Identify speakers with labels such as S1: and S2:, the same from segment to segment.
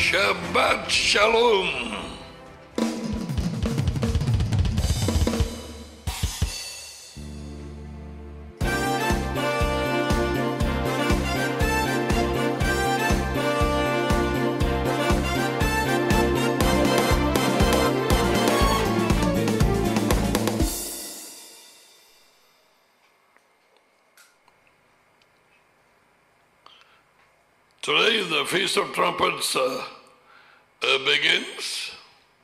S1: Shabbat Shalom. Today the Feast of Trumpets uh, uh, begins.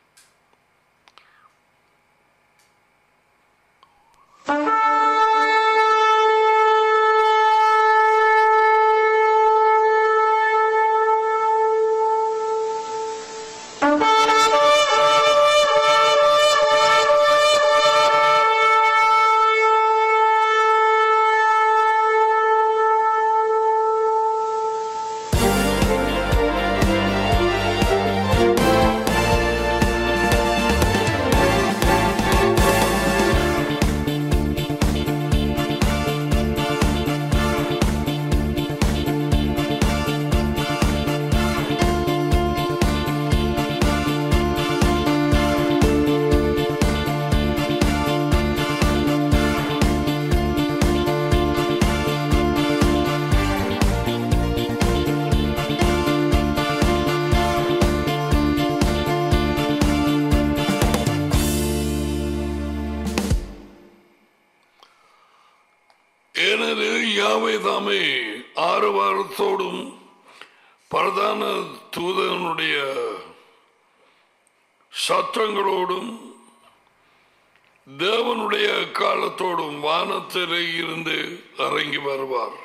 S1: எனது யாவை தாமே ஆறு வாரத்தோடும் பிரதான தூதனுடைய சத்தங்களோடும் தேவனுடைய காலத்தோடும் வானத்திலே இருந்து இறங்கி வருவார்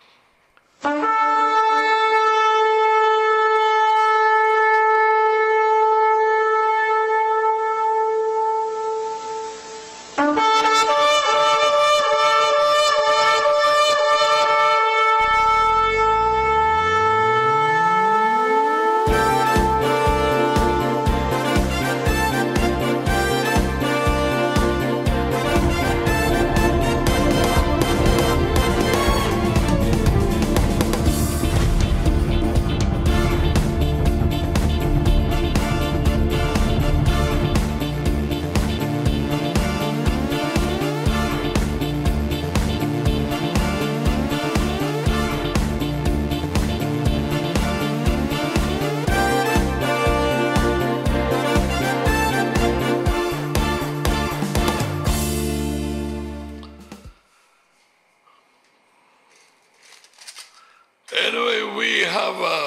S1: Anyway, we have a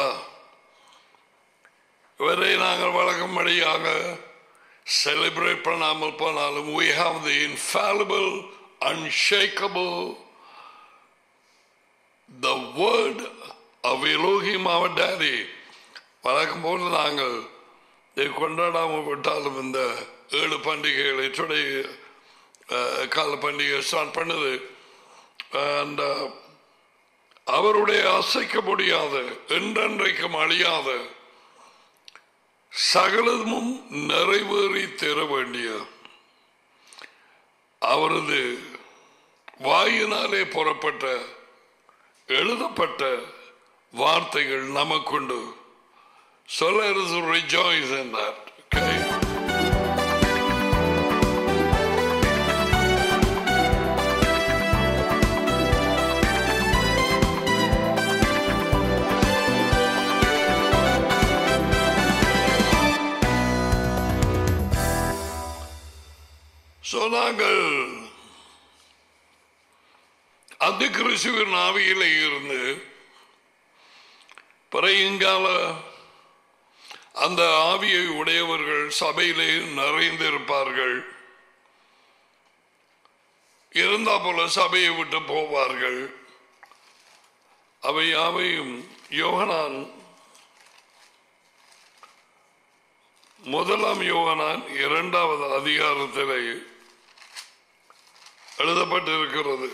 S1: இவரை நாங்கள் வழக்கம்படியாக செலிப்ரேட் பண்ணாமல் போனாலும் we have the infallible, unshakable, the word of Elohim our daddy. வழக்கம் போல் நாங்கள் இதை கொண்டாடாமல் விட்டாலும் இந்த ஏழு பண்டிகைகளை டுடே கால பண்டிகை ஸ்டார்ட் பண்ணுது அண்ட் அவருடைய அசைக்க முடியாத என்றென்றைக்கும் அழியாத சகலமும் நிறைவேறி தர வேண்டிய அவரது வாயினாலே புறப்பட்ட எழுதப்பட்ட வார்த்தைகள் நமக்குண்டு So let us rejoice in that. Okay? So நாங்கள் அந்த கிறிஸ்துவின் ஆவியில இருந்து பிறையுங்கால அந்த ஆவியை உடையவர்கள் சபையிலே நிறைந்திருப்பார்கள் இருந்தா போல சபையை விட்டு போவார்கள் அவை யாவையும் யோகனான் முதலாம் யோகனான் இரண்டாவது அதிகாரத்திலே எழுதப்பட்டிருக்கிறது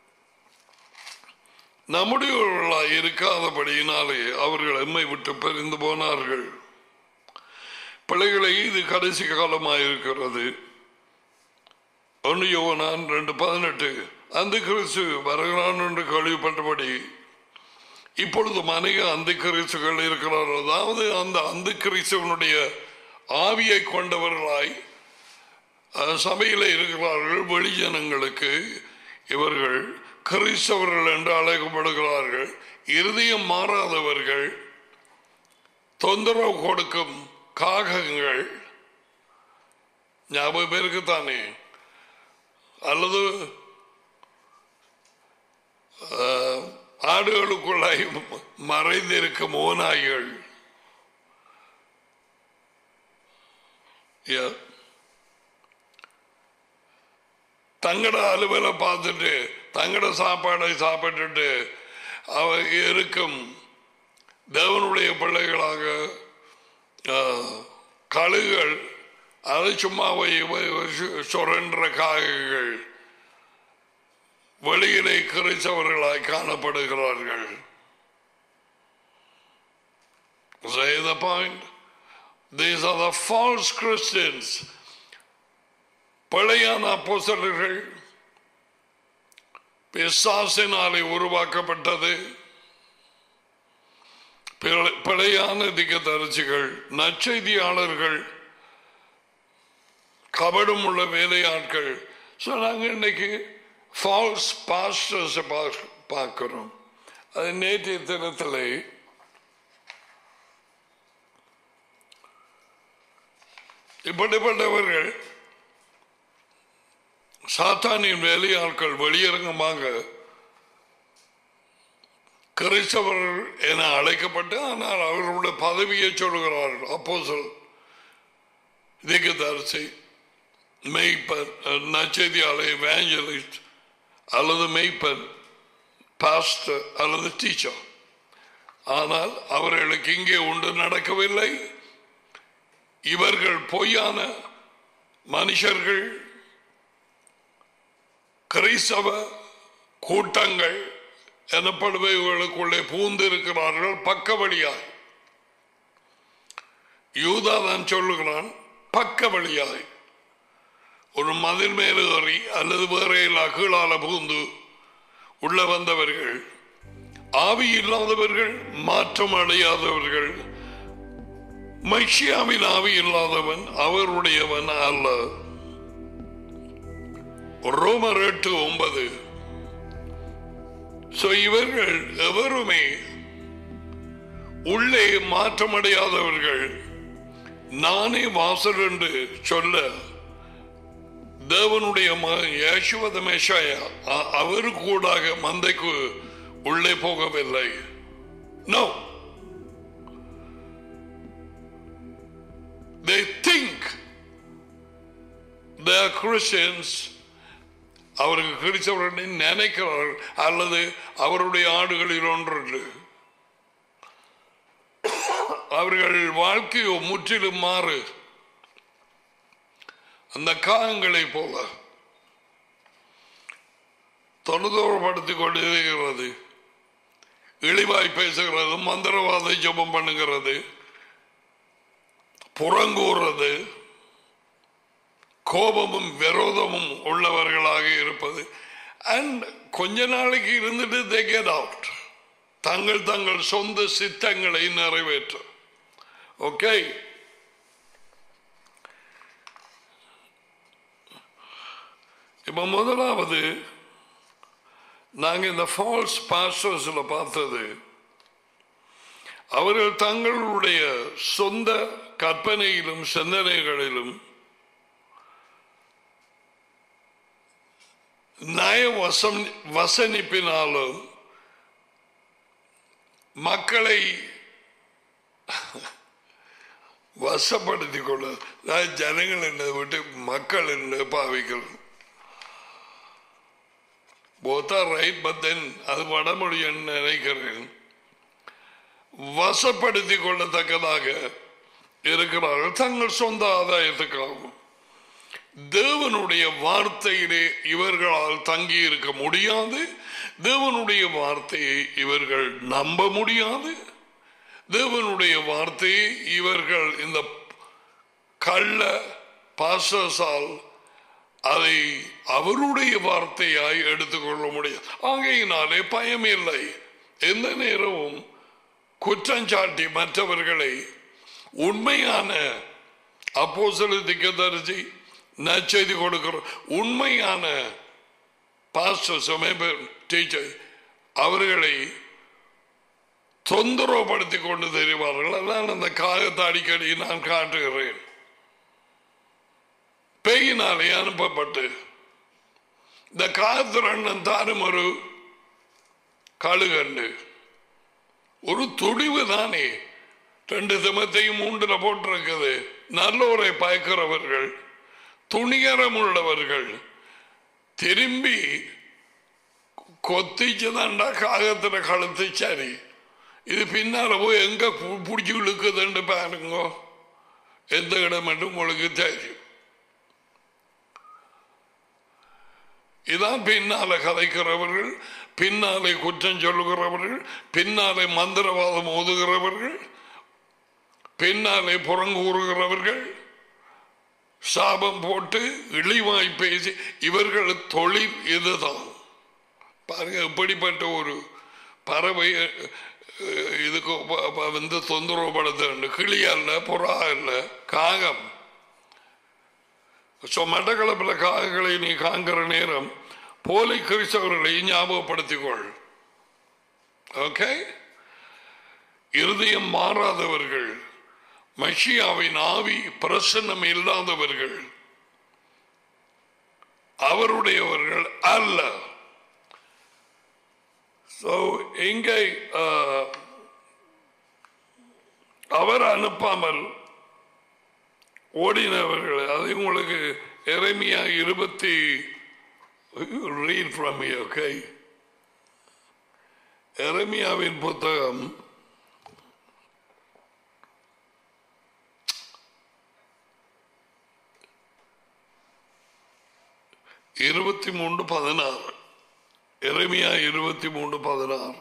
S1: நம்முடையவர்களாய் இருக்காதபடியினாலே அவர்கள் எம்மை விட்டு பிரிந்து போனார்கள் பிள்ளைகளை இது கடைசி காலமாயிருக்கிறது ஒன்று யோவனான் ரெண்டு பதினெட்டு அந்த கிறிஸ்து வருகிறான் என்று கேள்விப்பட்டபடி இப்பொழுது அநேக அந்த கிறிஸ்துகள் இருக்கிறார்கள் அதாவது அந்த அந்த கிறிஸ்துவனுடைய ஆவியை கொண்டவர்களாய் அஹ், சபையில இருக்கிறார்கள் வெளிஜனங்களுக்கு இவர்கள் கிறிஸ்தவர்கள் என்று அழைக்கப்படுகிறார்கள் இருதயம் மாறாதவர்கள் தொந்தரவு கொடுக்கும் காகங்கள் ஞாபகம் பேருக்கு தானே அல்லது அஹ், ஆடுகளுக்குள்ளாய் மறைந்திருக்கும் ஓநாய்கள் Yeah. தங்கட அலுவலை பார்த்துட்டு தங்கட சாப்பாடை சாப்பிட்டுட்டு அவ இருக்கும் தேவனுடைய பிள்ளைகளாக ஆஹ், கழுகுகள் அதை சும்மா சுரன்ற காகங்கள் வெளியிலே கிறிஸ்தவர்களாய் காணப்படுகிறார்கள் Say the point. These are the false Christians. பழையான அப்போஸ்தலர்கள் பிசாசினாலே உருவாக்கப்பட்டது பிழ- பிழையான திகதரிசிகள் நற்செய்தியாளர்கள் கபடம் உள்ள வேலையாட்கள் ஸோ நாங்கள் இன்னைக்கு ஃபால்ஸ் பாஸ்டர்ஸை பார்க்கிறோம் அது நேற்றைய தினத்தில் இப்படிப்பட்டவர்கள் சாத்தானின் வேலையாட்கள் வெளியரங்கமாக கிறிஸ்தவர்கள் என அழைக்கப்பட்டு ஆனால் அவர்களுடைய பதவியை சொல்கிறார்கள் அப்போசல் திகதரிசி மெய்ப்பர் நச்செய்தியாளர் எவாஞ்சலிஸ்ட் அல்லது மெய்ப்பர் பாஸ்டர் அல்லது டீச்சர் ஆனால் அவர்களுக்கு இங்கே உண்டு நடக்கவில்லை இவர்கள் பொய்யான மனுஷர்கள் கிறிஸ்தவ கூட்டங்கள் எனப்படுபவர்களுக்குள்ளே பூந்திருக்கிறார்கள் பக்க வழியாய் யூதா தான் சொல்லுகிறான் பக்க வழியாய் ஒரு மதில் மேல் ஏறி அல்லது வேற அகீழால பூந்து உள்ள வந்தவர்கள் ஆவி இல்லாதவர்கள் மாற்றம் அடையாதவர்கள் மைஷியாவின் ஆவி இல்லாதவன் அவருடையவன் அல்ல ரோமர் எட்டு ஒன்பது So, இவர்கள் எவருமே உள்ளே மாற்றமடையாதவர்கள் நானே வாசல் என்று சொல்ல தேவனுடைய மகன் யேசுவத மேஷாயா அ- அவர் கூடாக மந்தைக்கு உள்ளே போகவில்லை no they think they are Christians அவருக்கு கிறிஸ்தவர்கள் நினைக்கிறார்கள் அல்லது அவருடைய ஆடுகளில் ஒன்று அவர்கள் வாழ்க்கையோ முற்றிலும் மாறு அந்த காகங்களை போல தொழுதோடுபடுத்திக் கொண்டிருக்கிறது இழிவாய் பேசுகிறது மந்திரவாத ஜபம் பண்ணுகிறது புறங்கூறுறது கோபமும் விரோதமும் உள்ளவர்களாக இருப்பது அண்ட் கொஞ்ச நாளைக்கு இருந்துட்டு they get out தங்கள் தங்கள் சொந்த சித்தங்களை நிறைவேற்ற ஓகே இப்ப முதலாவது நாங்க இந்த ஃபால்ஸ் பாஸ்டர்ஸ்ல பார்த்தது அவர்கள் தங்களுடைய சொந்த கற்பனையிலும் சிந்தனைகளிலும் நய வசம் வசனிப்பினாலும் மக்களை வசப்படுத்திக் கொள்ள நான் ஜனங்கள் என்னை விட்டு மக்கள் என்று பாவிக்கிறோம் போத்தா ரைட் பட் தென் அது வடமொழி என்று நினைக்கிறேன் வசப்படுத்திக் கொள்ளத்தக்கதாக இருக்கிறார்கள் தங்கள் சொந்த ஆதாயத்துக்காகவும் தேவனுடைய வார்த்தையிலே இவர்களால் தங்கி இருக்க முடியாது தேவனுடைய வார்த்தையை இவர்கள் நம்ப முடியாது தேவனுடைய வார்த்தையை இவர்கள் இந்த கள்ள பாசசால் அதை அவருடைய வார்த்தையாய் எடுத்துக்கொள்ள முடியாது ஆகையினாலே பயமில்லை எந்த நேரமும் குற்றஞ்சாட்டி மற்றவர்களை உண்மையான அப்போசலுக்கு தரிசி நச்செய்தி கொடுக்கிற உண்மையான பாஸ்டர்ஸ் டீச்சர் அவர்களை தொந்தரவுப்படுத்தி கொண்டு தெரிவார்கள் அதான் அந்த காகத்தை அடிக்கடி நான் காட்டுகிறேன் பேயினாலே அனுப்பப்பட்டு இந்த காத்திரண்ணன் தானும் ஒரு கழுகண்டு ஒரு துடிவு தானே ரெண்டு திமத்தையும் மூன்றுல போட்டிருக்குது நல்லோரை பயக்கிறவர்கள் துணிகரம் உள்ளவர்கள் திரும்பி கொத்திச்சுதான்டா காகத்துல கழுத்து சரி இது பின்னால போய் எங்க பிடிச்சி இழுக்குதுன்னு பாருங்க எந்த இடம் மட்டும் உங்களுக்கு தெரியும் இதான் பின்னால கதைக்கிறவர்கள் பின்னாலே குற்றம் சொல்லுகிறவர்கள் பின்னாலே மந்திரவாதம் ஓதுகிறவர்கள் பின்னாலே புறங்கூறுகிறவர்கள் சாபம் போட்டு இழிவாய் பேசி இவர்கள் தொழில் இதுதான் பாருங்க இப்படிப்பட்ட ஒரு பறவை அஹ், இதுக்கு ப- ப- வந்து தொந்தரவுப்படுத்த கிளி அல்ல புறா அல்ல காகம் ஸோ மட்டக்களப்பில் காகங்களை நீ காங்கிற நேரம் போலி கிறிஸ்தவர்களை ஞாபகப்படுத்திக்கொள் ஓகே இருதயம் மாறாதவர்கள் மஷியாவின் ஆவி பிரசன்னம் இல்லாதவர்கள் அவருடையவர்கள் அல்ல ஸோ இங்கே அஹ், அவர் அனுப்பாமல் ஓடினவர்கள் அது உங்களுக்கு எரேமியா இருபத்தி ரீட் ஃப்ரம் ஓகே எரேமியாவின் புத்தகம் இருபத்தி மூன்று பதினாறு எரேமியா இருபத்தி மூன்று பதினாறு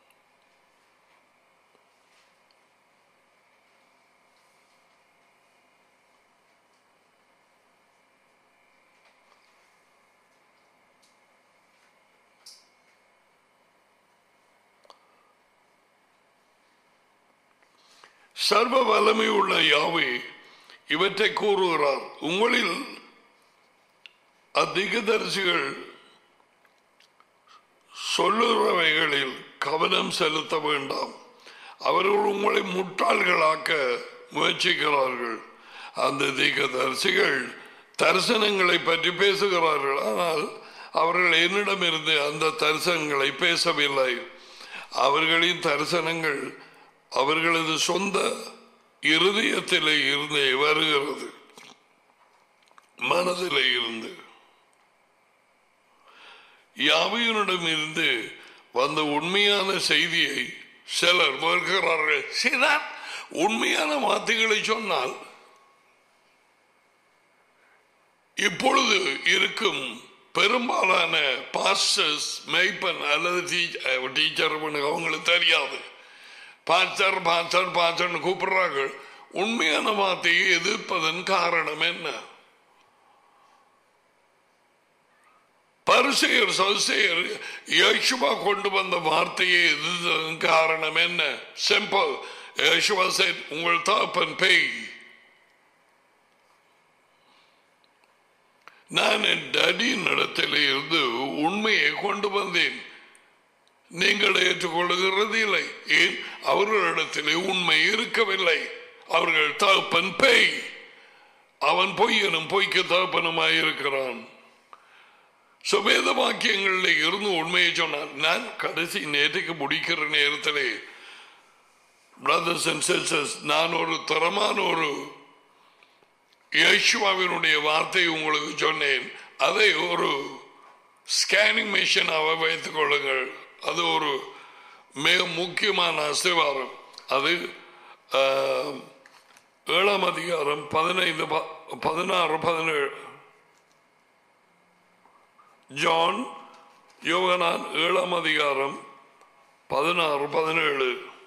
S1: சர்வ வல்லமை உள்ள யாவே இவற்றை கூறுகிறார் உங்களில் அதிகதரிசிகள் சொல்லுகிறவைகளில் கவனம் செலுத்த வேண்டாம் அவர்கள் உங்களை முட்டாள்களாக்க முயற்சிக்கிறார்கள் அந்த தீகதரிசிகள் தரிசனங்களை பற்றி பேசுகிறார்கள் ஆனால் அவர்கள் என்னிடமிருந்து அந்த தரிசனங்களை பேசவில்லை அவர்களின் தரிசனங்கள் அவர்களது சொந்த இருதயத்திலே இருந்து வருகிறது மனதிலே இருந்து யாவையனிடம் இருந்து வந்த உண்மையான செய்தியை சிலர் மறுக்கிறார்கள் சிலர் உண்மையான வார்த்தைகளை சொன்னால் இப்பொழுது இருக்கும் பெரும்பாலான பாஸ்டர்ஸ் மெய்ப்பன் அல்லது டீச்சர் அவங்களுக்கு தெரியாது பாஸ்டர் பாஸ்டர் பாஸ்டர்னு கூப்பிடுறாங்க உண்மையான வார்த்தையை எதிர்ப்பதன் காரணம் என்ன பரிசெயர் சதுசெயர் யேசுவா கொண்டு வந்த வார்த்தையை எதிர்த்ததன் காரணம் என்ன சிம்பிள் யேசுவா said உங்கள் தாப்பன் பேய் நான் என் டடியின் இடத்தில் இருந்து உண்மையை கொண்டு வந்தேன் நீங்கள் ஏற்றுக்கொள்ளுகிறது இல்லை ஏன் அவர்களிடத்திலே உண்மை இருக்கவில்லை அவர்கள் தகப்பன் பேய் அவன் பொய்யனும் பொய்க்கு தகப்பனுமாய் இருக்கிறான் So, வேத வாக்கியங்களில் இருந்து உண்மையை சொன்னார் நான் கடைசி நேற்றுக்கு முடிக்கிற நேரத்திலே பிரதர்ஸ் அண்ட் சிஸ்டர்ஸ் நான் ஒரு தரமான ஒரு யேசுவாவினுடைய வார்த்தை உங்களுக்கு சொன்னேன் அதை ஒரு ஸ்கேனிங் மிஷினாக வைத்துக் கொள்ளுங்கள் அது ஒரு மிக முக்கியமான அஸ்திவாரம் அது ஆஹ், ஏழாம் அதிகாரம் பதினைந்து ப- பதினாறு பதினேழு ஜான் யோகனான் ஏழாம் அதிகாரம் பதினாறு பதினேழு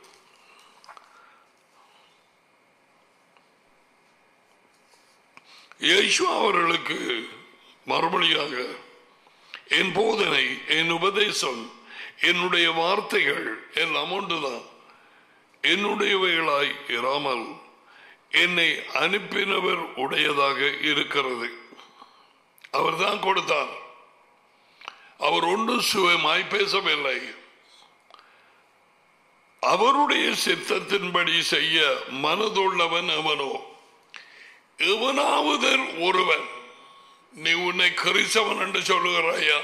S1: இயேசு அவர்களுக்கு மறுபடியாக என் போதனை என் உபதேசம் என்னுடைய வார்த்தைகள் எல்லாம் ஒன்றுதான் என்னுடையவைகளாய் இராமல் என்னை அனுப்பினவர் உடையதாக இருக்கிறது அவர் தான் கொடுத்தார் அவர் ஒன்றும் சுயமாய் பேசவில்லை அவருடைய சித்தத்தின்படி செய்ய மனதுள்ளவன் அவனோ எவனாவது ஒருவன் நீ உன்னை கிறிஸ்தவன் என்று சொல்லுகிறாயா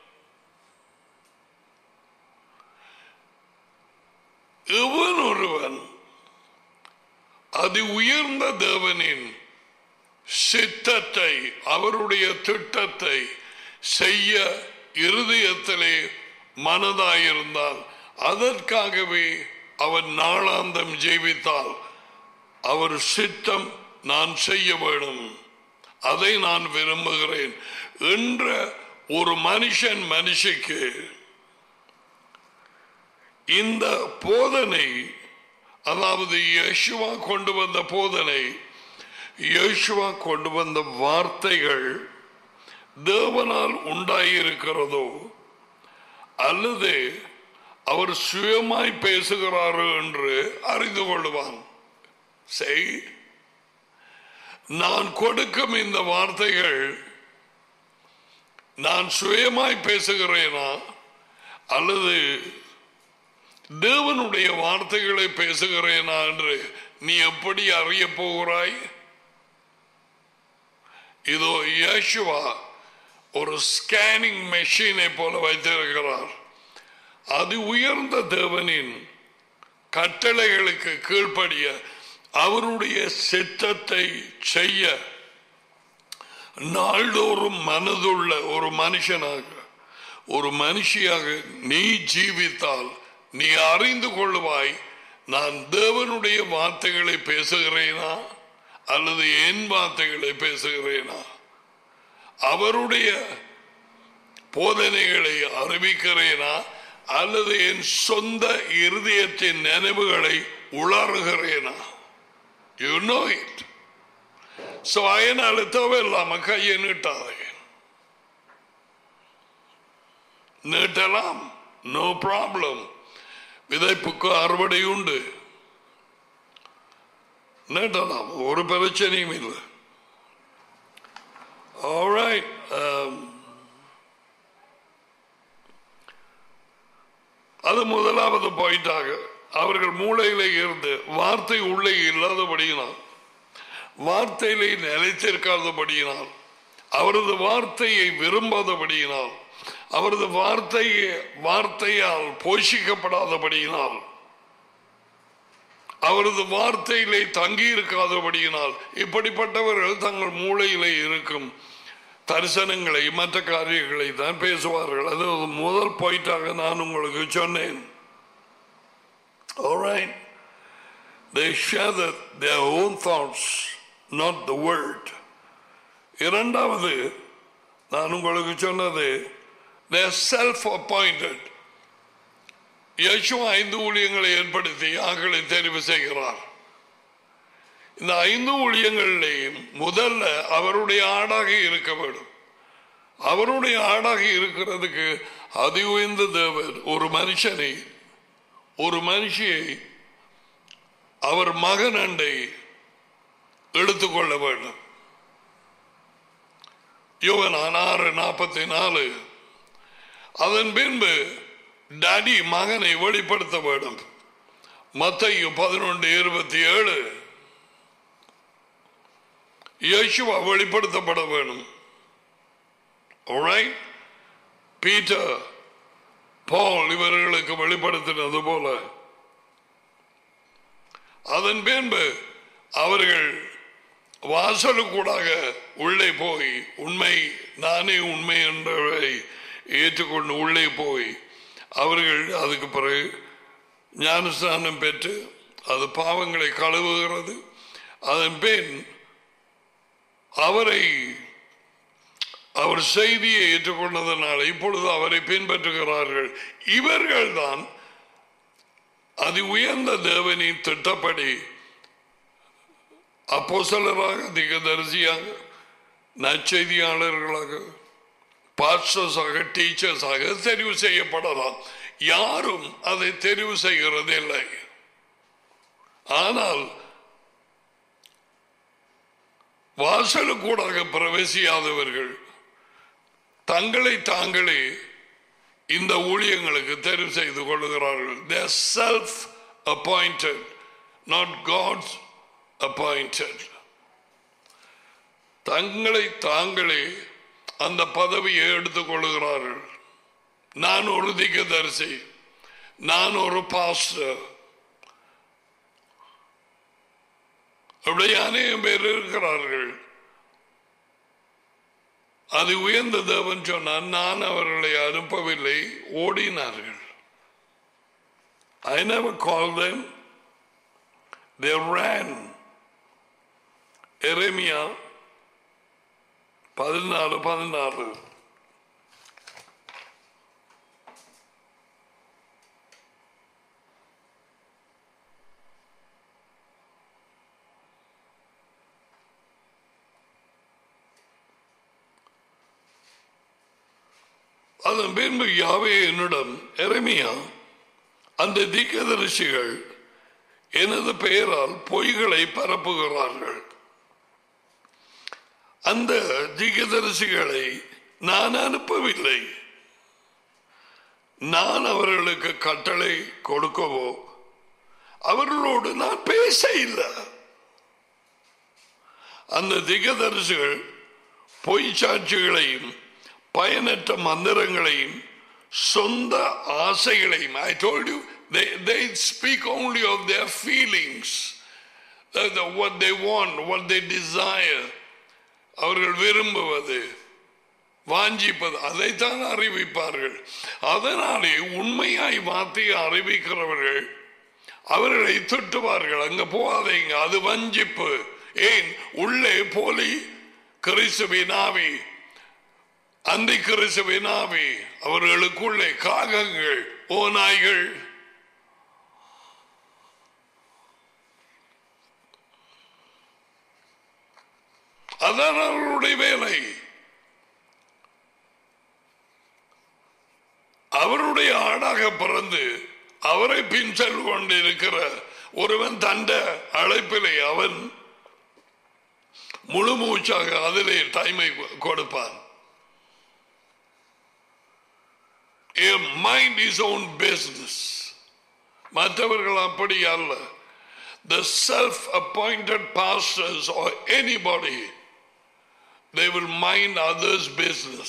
S1: எவன் ஒருவன் அது உயர்ந்த தேவனின் சித்தத்தை அவருடைய திட்டத்தை செய்ய இருதயத்திலே மனதாயிருந்தால் அதற்காகவே அவன் நாளாந்தம் ஜீவித்தால் அவர் சித்தம் நான் செய்ய வேணும் அதை நான் விரும்புகிறேன் என்ற ஒரு மனுஷன் மனுஷிக்கு இந்த போதனை அதாவது யேசுவா கொண்டு வந்த போதனை யேசுவா கொண்டு வந்த வார்த்தைகள் தேவனால் உண்டாயிருக்கிறதோ அல்லது அவர் சுயமாய் பேசுகிறாரோ என்று அறிந்து கொள்வான் செய் நான் கொடுக்கும் இந்த வார்த்தைகள் நான் சுயமாய் பேசுகிறேனா அல்லது தேவனுடைய வார்த்தைகளை பேசுகிறேனா என்று நீ எப்படி அறிய போகிறாய் இதோ யேசுவா ஒரு ஸ்கேனிங் மெஷினை போல வைத்திருக்கிறார் அது உயர்ந்த தேவனின் கட்டளைகளுக்கு கீழ்ப்படிய அவருடைய சித்தத்தை செய்ய நாள்தோறும் மனதுள்ள ஒரு மனுஷனாக ஒரு மனுஷியாக நீ ஜீவித்தால் நீ அறிந்து கொள்வாய் நான் தேவனுடைய வார்த்தைகளை பேசுகிறேனா அல்லது என் வார்த்தைகளை பேசுகிறேனா அவருடைய போதனைகளை அறிவிக்கிறேனா அல்லது என் சொந்த இருதயத்தின் நினைவுகளை உளறுகிறேனா யூ நோ இட் ஸோ அதனால தேவையில்லாம கையை நீட்டாதே நீட்டலாம் நோ ப்ராப்ளம் விதைப்புக்கு அறுவடை உண்டு நீட்டலாம் ஒரு பிரச்சனையும் இல்லை Alright. Um, அது முதலாவது பாயிண்டாக அவர்கள் மூளையிலே இருந்து வார்த்தை உள்ளே இல்லாதபடியினால் வார்த்தையிலே நிலைத்திருக்காதபடியினால் அவரது வார்த்தையை விரும்பாதபடியினால் அவரது வார்த்தையை வார்த்தையால் போஷிக்கப்படாதபடியினால் அவரது வார்த்தையிலே தங்கி இருக்காதபடியினால் இப்படிப்பட்டவர்கள் தங்கள் மூளையிலே இருக்கும் தரிசனங்களை மற்ற காரியங்களை தான் பேசுவார்கள் அது முதல் பாயிண்டாக நான் உங்களுக்கு சொன்னேன் Alright. They share the, their own thoughts, not the word. இரண்டாவது நான் உங்களுக்கு சொன்னது they are self-appointed. யேசுவா ஐந்து ஊழியங்களை ஏற்படுத்தி ஆக்களை தெரிவு செய்கிறார் இந்த ஐந்து ஊழியங்களிலேயும் முதல்ல அவருடைய ஆடாக இருக்க வேண்டும் அவருடைய ஆடாக இருக்கிறதுக்கு அதி உயர்ந்த தேவர் ஒரு மனுஷனை ஒரு மனுஷியை அவர் மகன் அண்டை எடுத்துக்கொள்ள வேண்டும் யோகனான் ஆறு நாற்பத்தி நாலு அதன் பின்பு டாடி மகனை வெளிப்படுத்த வேண்டும் மத்தையும் பதினொன்று இருபத்தி ஏழு யேசுவா வெளிப்படுத்தப்பட வேணும் Alright? பீட்டர் பால் இவர்களுக்கு வெளிப்படுத்தினது போல அதன் பின்பு அவர்கள் வாசலுக்கூடாக உள்ளே போய் உண்மை நானே உண்மை என்றவரை ஏற்றுக்கொண்டு உள்ளே போய் அவர்கள் அதுக்கு பிறகு ஞானஸ்தானம் பெற்று அது பாவங்களை கழுவுகிறது அதன் பின் அவரை அவர் செய்தியை ஏற்றுக்கொண்டதனால் இப்பொழுது அவரை பின்பற்றுகிறார்கள் இவர்கள்தான் அதி உயர்ந்த தேவனின் திட்டப்படி அப்போசலராக திகதரிசியாக நற்செய்தியாளர்களாக பாஸ்டர்ஸாக டீச்சர்ஸாக தெரிவு செய்யப்படலாம் யாரும் அதை தெரிவு செய்கிறது இல்லை ஆனால் வாசலுக்கூடாக பிரவேசியாதவர்கள் தங்களை தாங்களே இந்த ஊழியங்களுக்கு தெரிவு செய்து கொள்கிறார்கள் they self appointed not God's appointed தங்களை தாங்களே அந்த பதவியை எடுத்துக் கொள்கிறார்கள் நான் ஒரு திகதரிசி நான் ஒரு பாஸ்டர் அப்படி அநேகம் பேர் இருக்கிறார்கள் அது உயர்ந்த தேவன் சொன்னார் நான் அவர்களை அனுப்பவில்லை ஓடினார்கள் I never called them. They ran. எரேமியா பதினாலு பதினாறு அதன் பின்பு யாவே என்னிடம் எரேமியா அந்த தீக்கதரிசிகள் எனது பெயரால் பொய்களை பரப்புகிறார்கள் அந்த தீக்கதரிசிகளை நான் அனுப்பவில்லை நான் அவர்களுக்கு கட்டளை கொடுக்கவோ அவர்களோடு நான் பேச இல்லை அந்த திகதரிசிகள் பொய் சாட்சிகளையும் பயனற்ற மந்திரங்களையும் சொந்த ஆசைகளையும் ஐ told you they they speak only of their feelings the, the, what they want what they desire அவர்கள் விரும்புவது வாஞ்சிப்பது அதைத்தான் அறிவிப்பார்கள் அதனாலே உண்மையாய் வார்த்தையை அறிவிக்கிறவர்கள் அவர்களை திட்டுவார்கள் அங்க போகாதீங்க அது வஞ்சிப்பு ஏன் உள்ளே போலி கிறிஸ்துவின் ஆவி அந்தி கிறிஸ்துவின் ஆவி அவர்களுக்குள்ளே காகங்கள் ஓநாய்கள் அதான் அவர்களுடைய வேலை அவருடைய ஆடாக பிறந்து அவரை பின் சென்று கொண்டிருக்கிற ஒருவன் தண்ட அழைப்பிலே அவன் முழு மூச்சாக அதிலே டைமை கொடுப்பான் மைண்ட் இஸ் ஓன் பிசினஸ் மற்றவர்கள் அப்படி அல்ல the self-appointed pastors or anybody they will mind others business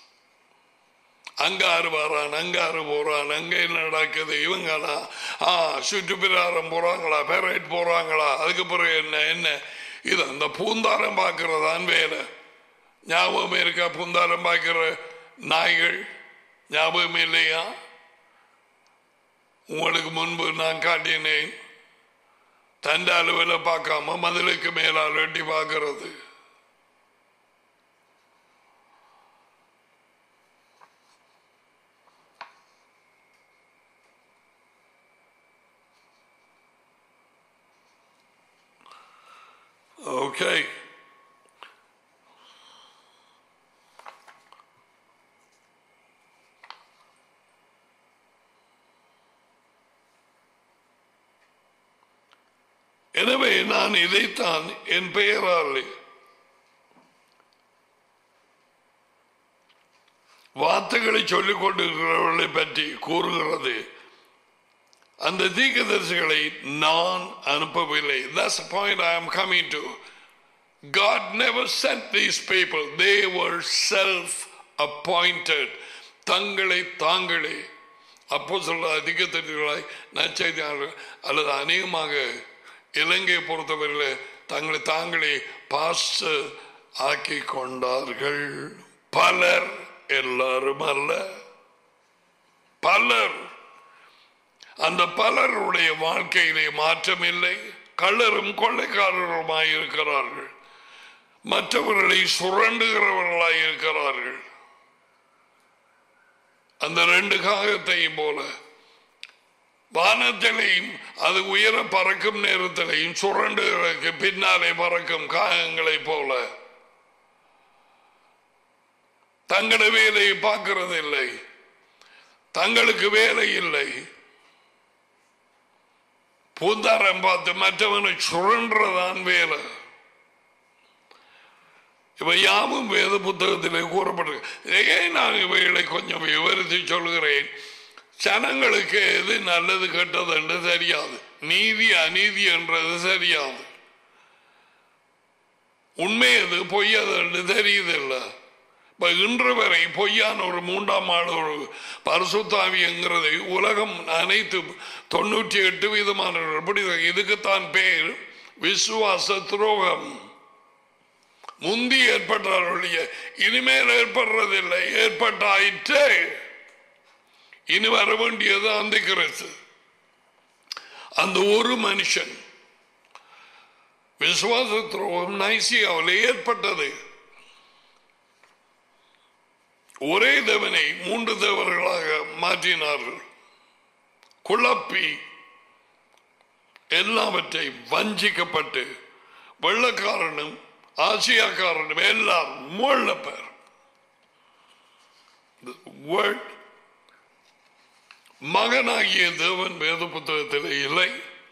S1: அங்காரு வரான் அங்காரு போறான் அங்க என்ன நடக்குது இவங்களா ஆ சுற்றுப்பிராரம் போறாங்களா பெரைட் போறாங்களா அதுக்கு பிறகு என்ன என்ன இது அந்த பூந்தாரம் பார்க்கறதான் வேலை ஞாபகம் இருக்கா பூந்தாரம் பார்க்கிற நாய்கள் ஞாபகம் இல்லையா உங்களுக்கு முன்பு நான் காட்டினேன் தண்ட அளவில் பார்க்காம மதிலுக்கு மேலால் வெட்டி பார்க்கறது Okay. எனவே நான் இதைத்தான் என் பெயரால் வார்த்தைகளை சொல்லிக் கொண்டிருக்கிறவர்களை பற்றி கூறுகிறது அந்த தீர்க்கதரிசிகளை நான் அனுப்பவில்லை that's the point I am coming to God never sent these people they were self appointed தங்களை தாங்களே அப்போ சொல்ற அதிகத்தர்களாய் நச்செய்தியாளர்கள் அல்லது அநேகமாக இலங்கையை பொறுத்தவரையில் தங்களை தாங்களே பாச ஆக்கி கொண்டார்கள் பலர் எல்லாரும் அல்ல பலர் அந்த பலருடைய வாழ்க்கையிலே மாற்றம் இல்லை கள்ளரும் கொள்ளைக்காரருமாய் இருக்கிறார்கள் மற்றவர்களை சுரண்டுகிறவர்களாய் இருக்கிறார்கள் அந்த ரெண்டு காகத்தையும் போல வானத்திலையும் அது உயர பறக்கும் நேரத்திலையும் சுரண்டுகளுக்கு பின்னாலே பறக்கும் காகங்களை போல தங்களோட வேலையை பார்க்கிறது இல்லை தங்களுக்கு வேலை இல்லை பூந்தாரம் பார்த்து மற்றவனை சுழன்றதான் வேலை இவை யாவும் வேத புத்தகத்திலே கூறப்பட்டிருக்கு ஏன் நான் இவைகளை கொஞ்சம் விவரித்து சொல்கிறேன் ஜனங்களுக்கு எது நல்லது கெட்டது என்று தெரியாது நீதி அநீதி என்றது தெரியாது உண்மை எது பொய்யது என்று தெரியுதில்லை இப்ப இன்று வரை பொய்யான ஒரு மூன்றாம் ஆள் ஒரு பரிசுத்தாவிங்கிறதை உலகம் அனைத்து தொண்ணூற்றி எட்டு விதமானவர்கள் எப்படி இதுக்குத்தான் பேர் விசுவாச துரோகம் முந்தி ஏற்பட்டாருடைய இனிமேல் ஏற்படுறதில்லை ஏற்பட்டாயிற்று இனி வர வேண்டியது அந்த கிறிஸ்து அந்த ஒரு மனுஷன் விசுவாச துரோகம் நைசியாவில் ஏற்பட்டது ஒரே தேவனை மூன்று தேவர்களாக மாற்றினார்கள் குழப்பி எல்லாவற்றை வஞ்சிக்கப்பட்டு வெள்ளக்காரனும் ஆசியாக்காரனும் எல்லாரும் மூழ்ல பேர் Word மகனாகிய தேவன் வேத புத்தகத்தில் இல்லை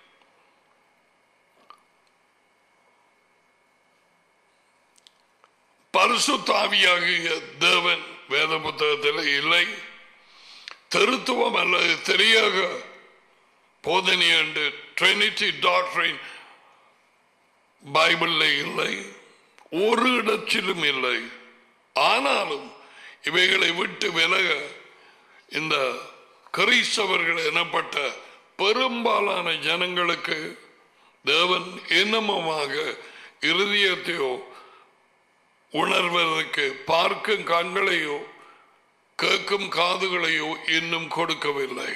S1: பரிசுத்தாவியாகிய தேவன் வேத புத்தகத்தில் இல்லை திருத்துவம் அல்லது தெரியாக போதனை என்று ட்ரினிட்டி டாக்டரின் பைபிளில் இல்லை ஒரு இடத்திலும் இல்லை ஆனாலும் இவைகளை விட்டு விலக இந்த கிறிஸ்தவர்கள் எனப்பட்ட பெரும்பாலான ஜனங்களுக்கு தேவன் என்னமமாக இருதயத்தையோ உணர்வதற்கு பார்க்கும் கண்களையோ கேட்கும் காதுகளையோ இன்னும் கொடுக்கவில்லை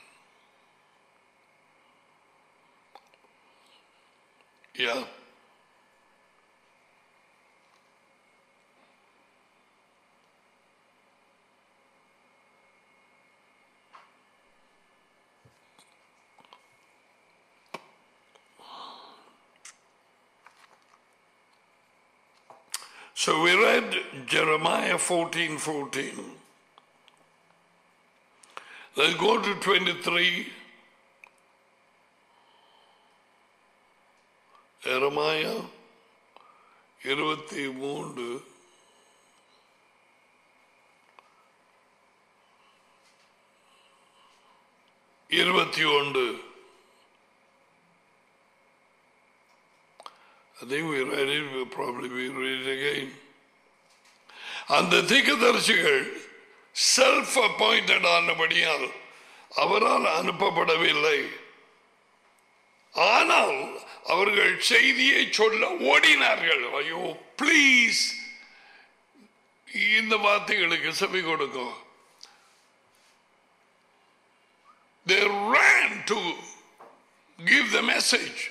S1: Yeah. So we read Jeremiah 14 14. Let's go to 23. Jeremiah இருபத்தி மூன்று இருபத்தி ஒன்று I think we read it, we'll probably be read it again. அந்த தீர்க்கதரிசிகள் செல்ஃப் அப்பாயிண்டட் ஆனபடியால் அவரால் அனுப்பப்படவில்லை ஆனால் அவர்கள் செய்தியை சொல்ல ஓடினார்கள் ஐயோ ப்ளீஸ் இந்த வார்த்தைகளுக்கு செவி கொடுக்கும் They ran to give the message.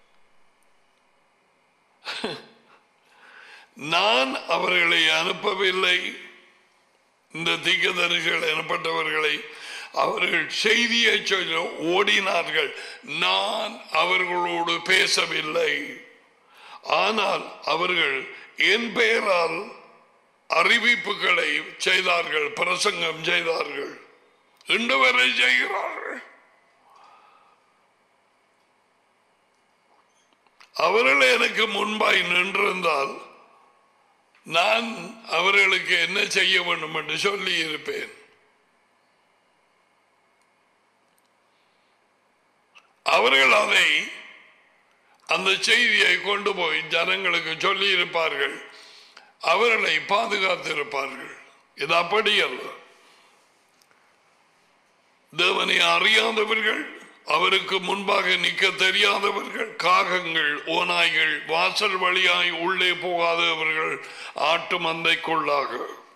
S1: நான் அவர்களை அனுப்பவில்லை இந்த தீக்கதரிசிகள் எனப்பட்டவர்களை அவர்கள் செய்தியை சொல்ல ஓடினார்கள் நான் அவர்களோடு பேசவில்லை ஆனால் அவர்கள் என் பெயரால் அறிவிப்புகளை செய்தார்கள் பிரசங்கம் செய்தார்கள் இன்று வரை செய்கிறார்கள் அவர்கள் எனக்கு முன்பாய் நின்றிருந்தால் நான் அவர்களுக்கு என்ன செய்ய வேண்டும் என்று சொல்லி இருப்பேன் அவர்கள் அதை அந்த செய்தியை கொண்டு போய் ஜனங்களுக்கு சொல்லி இருப்பார்கள் அவர்களை பாதுகாத்திருப்பார்கள் இது அப்படி அல்ல தேவனை அறியாதவர்கள் அவருக்கு முன்பாக நிற்க தெரியாதவர்கள் காகங்கள் ஓநாய்கள் வாசல் வழியாய் உள்ளே போகாதவர்கள் ஆட்டு மந்தைக்குள்ளாக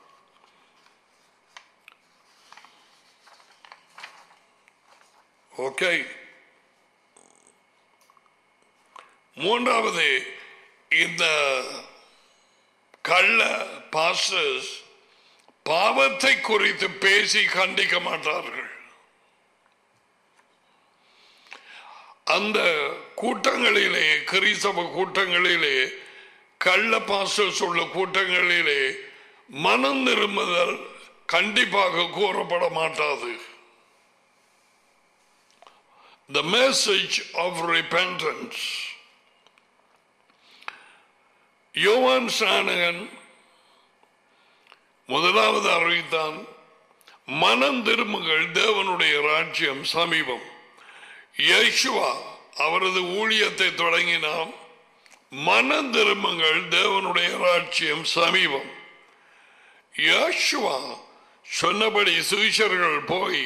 S1: ஓகே மூன்றாவது இந்த கள்ள பாஸ்டர்ஸ் பாவத்தை குறித்து பேசி கண்டிக்க மாட்டார்கள் அந்த கூட்டங்களிலே கிறிஸ்தவ கூட்டங்களிலே கள்ள பாஸ்டர்ஸ் உள்ள கூட்டங்களிலே மனம் திரும்புதல் கண்டிப்பாக கூறப்பட மாட்டாது the message of repentance. யோவான் சாணகன் முதலாவது அறிவித்தான் மனம் திரும்புங்கள் தேவனுடைய ராஜ்யம் சமீபம் யேசுவா அவரது ஊழியத்தை தொடங்கினான் மனம் திரும்புங்கள் தேவனுடைய ராஜ்யம் சமீபம் யேசுவா சொன்னபடி சுவிசர்கள் போய்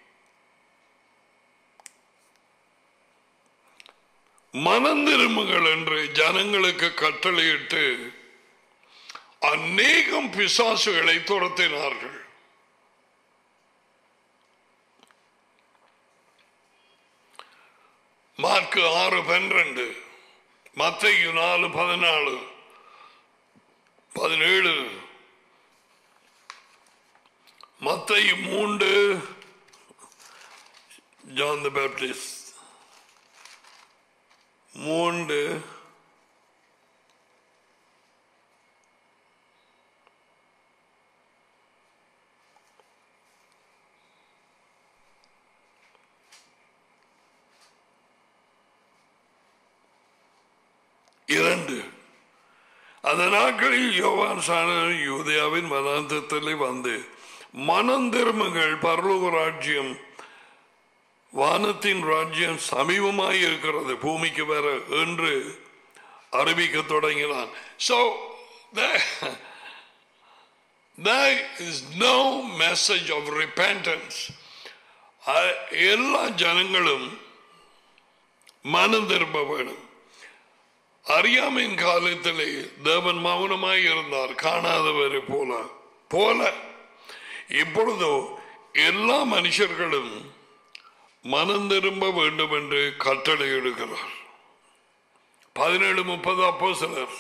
S1: மனம் திரும்புங்கள் என்று ஜனங்களுக்கு கட்டளையிட்டு அநேகம் பிசாசுகளை துரத்தினார்கள் மார்க்கு ஆறு பன்னிரண்டு மத்தையு நாலு பதினாலு பதினேழு மத்தையு மூன்று ஜான் த பேப்டிஸ்ட் மூன்று இரண்டு அந்த நாட்களில் யோவான் சாணன் யூதயாவின் மதாந்தத்தில் வந்து மனம் திரும்புங்கள் பரலோக ராஜ்யம் வானத்தின் ராஜ்யம் சமீபமாய் இருக்கிறது பூமிக்கு வர என்று அறிவிக்க தொடங்கினான் So there, there is no message of repentance. அ- எல்லா ஜனங்களும் மனம் திரும்ப வேணும் அறியாமையின் காலத்திலே தேவன் மௌனமாய் இருந்தார் காணாதவரை போல போல இப்பொழுதோ எல்லா மனுஷர்களும் மனம் திரும்ப வேண்டும் என்று கட்டளை எடுக்கிறார் பதினேழு முப்பது அப்போ சிலர்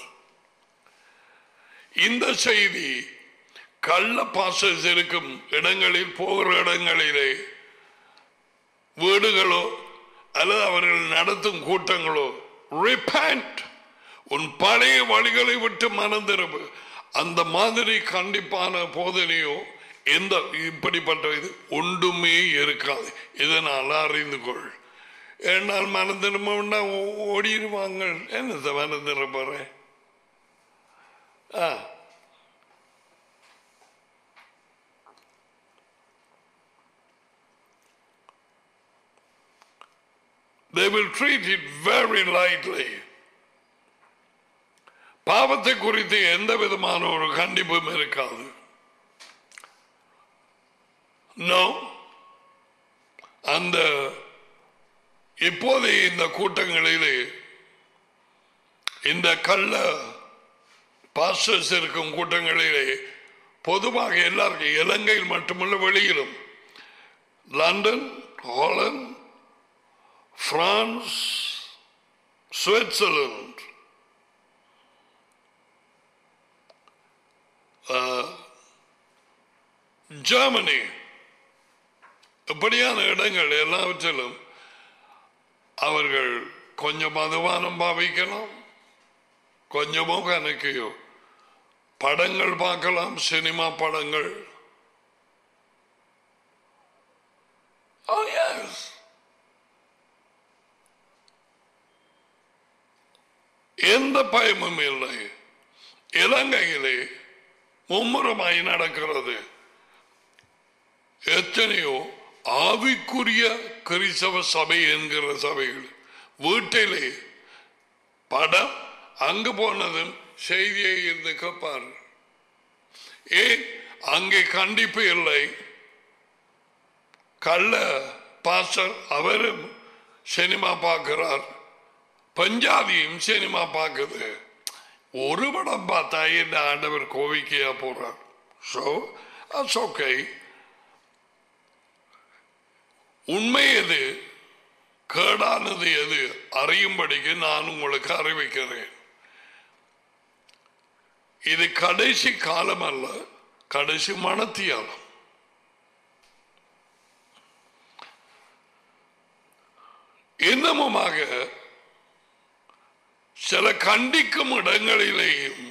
S1: இந்த செய்தி கள்ள பாசஸ் இருக்கும் இடங்களில் போகிற இடங்களிலே வீடுகளோ அல்லது அவர்கள் நடத்தும் கூட்டங்களோ ரிப்பேண்ட் உன் பழைய வழிகளை விட்டு மனம் திரும்பு அந்த மாதிரி கண்டிப்பான போதனையோ எந்த இப்படிப்பட்ட இது ஒன்றுமே இருக்காது இதனால் அறிந்து கொள் ஏனால் மனம் திரும்பும்னா ஓ- ஓடிடுவாங்க என்னத்தை மனம் திரும்புறேன் ஆ they will treat it very lightly பாவத்தை குறித்து எந்த விதமான ஒரு கண்டிப்பும் இருக்காது நோ அந்த இப்போதைய இந்த கூட்டங்களிலே இந்த கள்ள பாஸ்டர்ஸ் இருக்கும் கூட்டங்களிலே பொதுவாக எல்லாருக்கும் இலங்கையில் மட்டுமல்ல வெளியிலும் London Holland France Switzerland Germany இப்படியான இடங்கள் எல்லாவற்றிலும் அவர்கள் கொஞ்சம் மதுபானம் பாவிக்கலாம் கொஞ்சமோ கணக்கையோ படங்கள் பார்க்கலாம் சினிமா படங்கள் Oh, yes. எந்த பயமும் இல்லை இலங்கையிலே மும்முரமாய் நடக்கிறது எத்தனையோ ஆவிக்குரிய கிறிஸ்தவ சபை என்கிற சபைகள் வீட்டிலே படம் அங்கு போனதும் செய்தியை இருந்து கேட்பார் ஏன் அங்கே கண்டிப்பு இல்லை கள்ள பாஸ்டர் அவரும் சினிமா பார்க்கிறார் பஞ்சாபியும் சினிமா பார்க்குது ஒரு படம் பார்த்தா இந்த ஆண்டவர் கோவிக்கையா போறார் ஸோ அட்ஸ் ஓகே உண்மை எது கேடானது எது அறியும்படிக்கு நான் உங்களுக்கு அறிவிக்கிறேன் இது கடைசி காலம் அல்ல கடைசி மனத்தியாலம் இன்னமுமாக சில கண்டிக்கும் இடங்களிலேயும்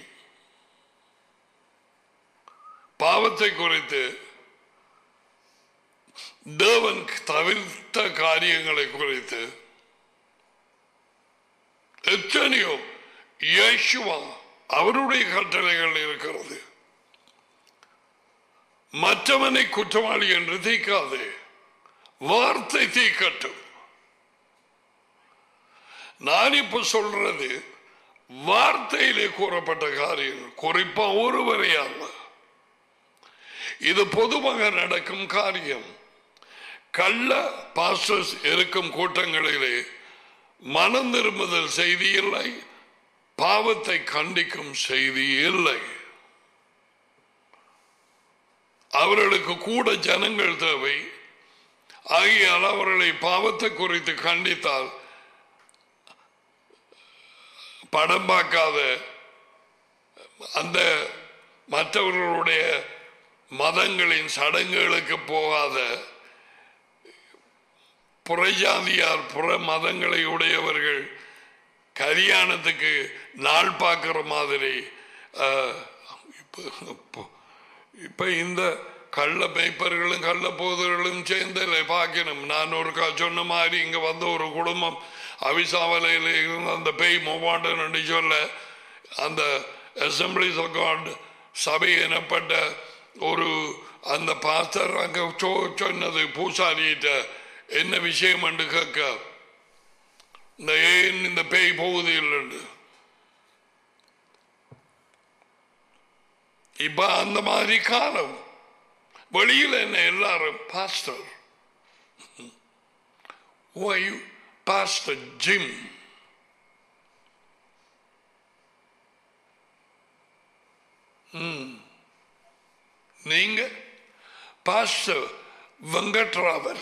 S1: பாவத்தை குறித்து தேவன் தவிர்த்த காரியங்களை குறித்து எத்தனையோ இயேசுவா அவருடைய கட்டளைகள் இருக்கிறது மற்றவனை குற்றவாளி என்று தீக்காது வார்த்தை தீக்கட்டும் நான் இப்ப சொல்றது வார்த்தையிலே கூறப்பட்ட காரியம் குறிப்பா ஒருவரை அல்ல இது பொதுவாக நடக்கும் காரியம் கள்ள பாஸ்டர்ஸ் இருக்கும் கூட்டங்களிலே மனம் திரும்புதல் செய்தி இல்லை பாவத்தை கண்டிக்கும் செய்தி இல்லை அவர்களுக்கு கூட ஜனங்கள் தேவை ஆகியால் அவர்களை பாவத்தை குறித்து கண்டித்தால் படம் பார்க்காத அந்த மற்றவர்களுடைய மதங்களின் சடங்குகளுக்கு போகாத புறஜாதியார் புற மதங்களை உடையவர்கள் கல்யாணத்துக்கு நாள் பார்க்கிற மாதிரி அஹ், இப்ப இப்ப- இப்ப இந்த கள்ள மேய்ப்பர்களும் கள்ள போதர்களும் சேர்ந்து பார்க்கணும் நான் ஒரு கா- சொன்ன மாதிரி இங்க வந்த ஒரு குடும்பம் அவிசாவலையில் இருந்த அந்த பேய் மூவாண்டன் சொல்ல அந்த அசம்பிளிஸ் ஆஃப் காட் சபை எனப்பட்ட ஒரு அந்த பாஸ்டர் அங்க சொ- சொன்னது பூசாரியிட்ட என்ன விஷயம் என்று கேட்க இந்த ஏன் இந்த பேய் போகுது இல்லைன்னு இப்ப அந்த மாதிரி காலம் வெளியில என்ன எல்லாரும் பாஸ்டர் பாஸ்டர் ஜிம் நீங்க பாஸ்டர் வெங்கட்ராவன்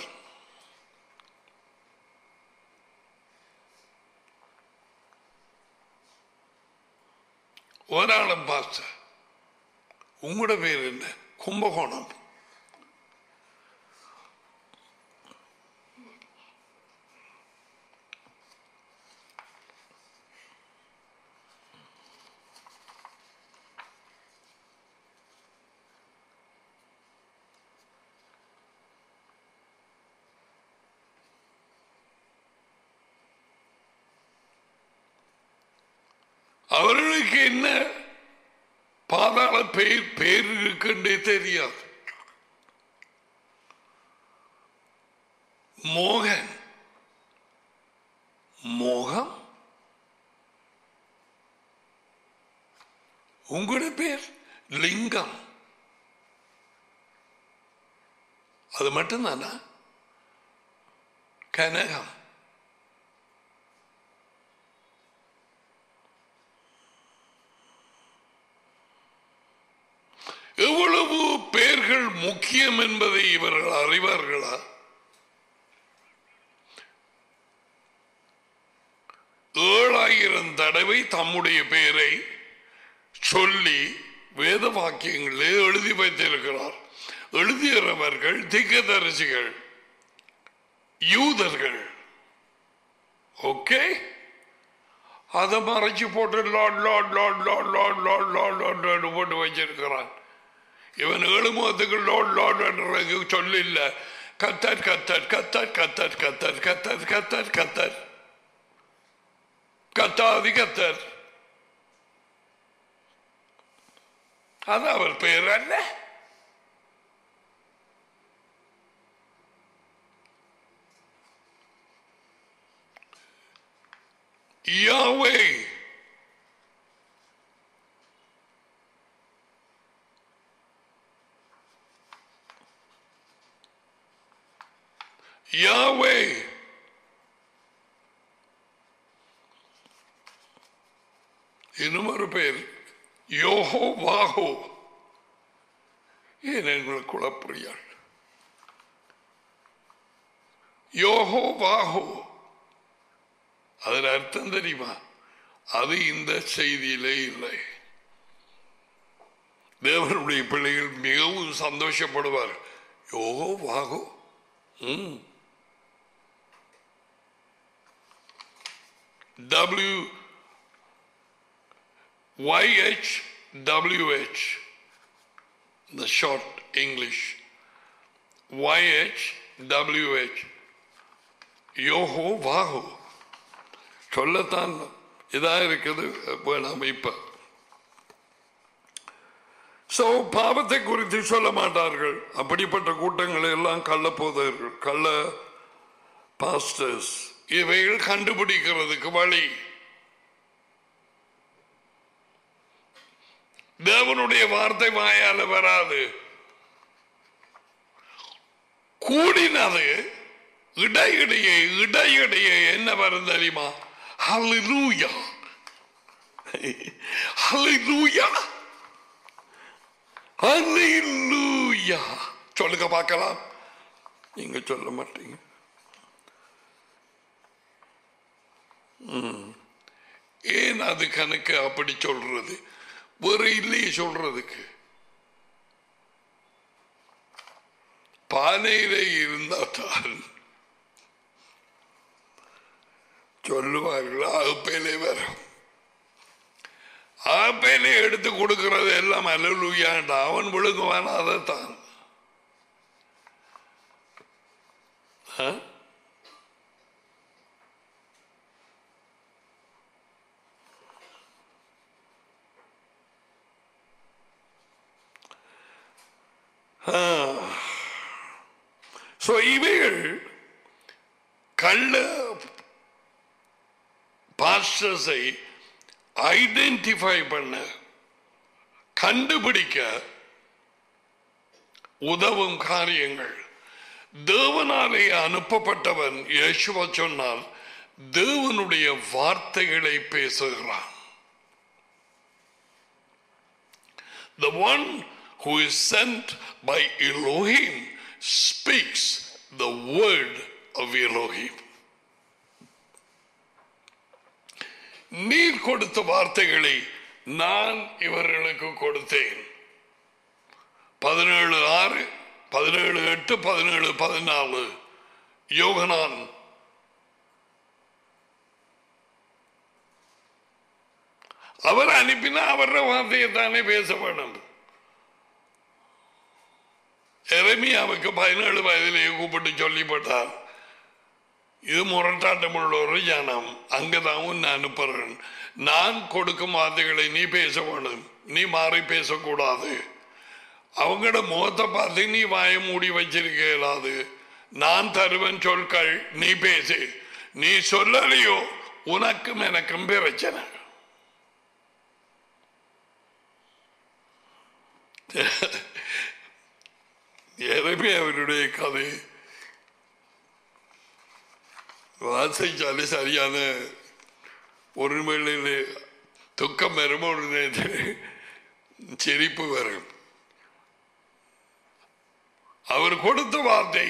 S1: ஒராளம் பாஸ்டர் உங்களோட பேர் என்ன கும்பகோணம் அவர்களுக்கு என்ன பாதாள பேர் பேர் இருக்குன்றே தெரியாது மோகன் மோகம் உங்களோட பேர் லிங்கம் அது மட்டும்தானா கனகம் எவ்வளவு பெயர்கள் முக்கியம் என்பதை இவர்கள் அறிவார்களா ஏழாயிரம் தடவை தம்முடைய பெயரை சொல்லி வேத வாக்கியங்களே எழுதி வைத்திருக்கிறார் எழுதியவர்கள் திக்கதரிசிகள் யூதர்கள் ஓகே அதை மறைச்சு போட்டு லாட் லாட் லாட் லாட் லாட் லாட் லாட் லாட் போட்டு வச்சிருக்கிறான் இவன் ஏழு முகத்துக்கு லோட் லோட் என்று சொல்லில்ல கத்தர் கத்தர் கத்தர் கத்தர் கத்தர் கத்தர் கத்தர் கத்தர் கத்தாதி கத்தர் அது அவர் பெயர் அல்ல யாவே யாவே இன்னும் ஒரு பேர் யோஹோ வாஹோ ஏன் எங்களுக்கு குழப்பறியாள் யோஹோ வாஹோ அதன் அர்த்தம் தெரியுமா அது இந்த செய்தியிலே இல்லை தேவனுடைய பிள்ளைகள் மிகவும் சந்தோஷப்படுவார் யோகோ வாகோ ம். W YH WH the short English YH W H யோஹோ வாஹோ சொல்லத்தான் இதா இருக்குது வேணாம் இப்ப சோ பாவத்தை குறித்து சொல்ல மாட்டார்கள் அப்படிப்பட்ட கூட்டங்கள் எல்லாம் கள்ள போதர்கள் கள்ள பாஸ்டர்ஸ் இவைகள் கண்டுபிடிக்கிறதுக்கு வழி தேவனுடைய வார்த்தை வாயால வராது கூடினது இடையிடையே இடையிடையே என்ன வரும் தெரியுமா ஹalleluya ஹalleluya ஹalleluya சொல்லுங்க பார்க்கலாம் நீங்க சொல்ல மாட்டீங்க ம். ஏன் அது கணக்கு அப்படி சொல்றது வேற இல்லையே சொல்றதுக்கு பானையிலே இருந்தால் சொல்லுவார்கள் ஆப்பையிலே வரும் ஆப்பையிலே எடுத்து கொடுக்கிறது எல்லாம் அலலுயாண்டா அவன் விழுங்குவான் அதைத்தான் ஆ? ஸோ இவைகள் கள்ள பாஸ்டர்ஸை ஐடென்டிஃபை பண்ண கண்டுபிடிக்க உதவும் காரியங்கள் தேவனாலே அனுப்பப்பட்டவன் இயேசுவ சொன்னால் தேவனுடைய வார்த்தைகளை பேசுகிறான் The one who is sent by Elohim speaks the word of Elohim. நீர் கொடுத்த வார்த்தைகளை நான் இவர்களுக்கு கொடுத்தேன் பதினேழு ஆறு பதினேழு எட்டு பதினேழு பதினாலு யோகனான் அவர் அனுப்பினா அவர வார்த்தையை தானே பேச வேணும் எரமியாவுக்கு பதினேழு வயதிலேயே கூப்பிட்டு சொல்லிப்பட்டார் இது முரட்டாட்டம் உள்ள ஒரு ஜனம் அங்கதான் உன்னை அனுப்புறேன் நான் கொடுக்கும் வார்த்தைகளை நீ பேச வேணும் நீ மாறி பேசக்கூடாது அவங்களோட முகத்தை பார்த்து நீ வாய மூடி வச்சிருக்க இயலாது நான் தருவன் சொற்கள் நீ பேசு நீ சொல்லலையோ உனக்கும் எனக்கும் பிரச்சனை எனவே அவருடைய கதை வாசிச்சாலே சரியான ஒரு வேளையில் துக்கம் வரும் ஒரு நேரத்தில் சிரிப்பு வரும் அவர் கொடுத்த வார்த்தை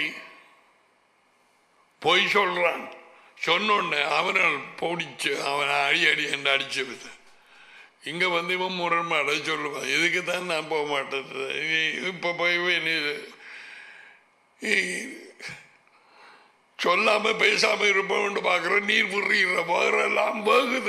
S1: பொய் சொல்றான் சொன்னோன்னு அவனால் போடிச்சு அவனை அடி அடி என்று அடிச்சு விட்டு இங்க வந்து இவன் முரண்பாட சொல்லுவான் இதுக்கு தான் நான் போக மாட்டேன் நீ- இப்ப போய் நீ நீ- சொல்லாம பேசாம இருப்பவன் பாக்குற நீர் புரியுற வேறெல்லாம் வேகுது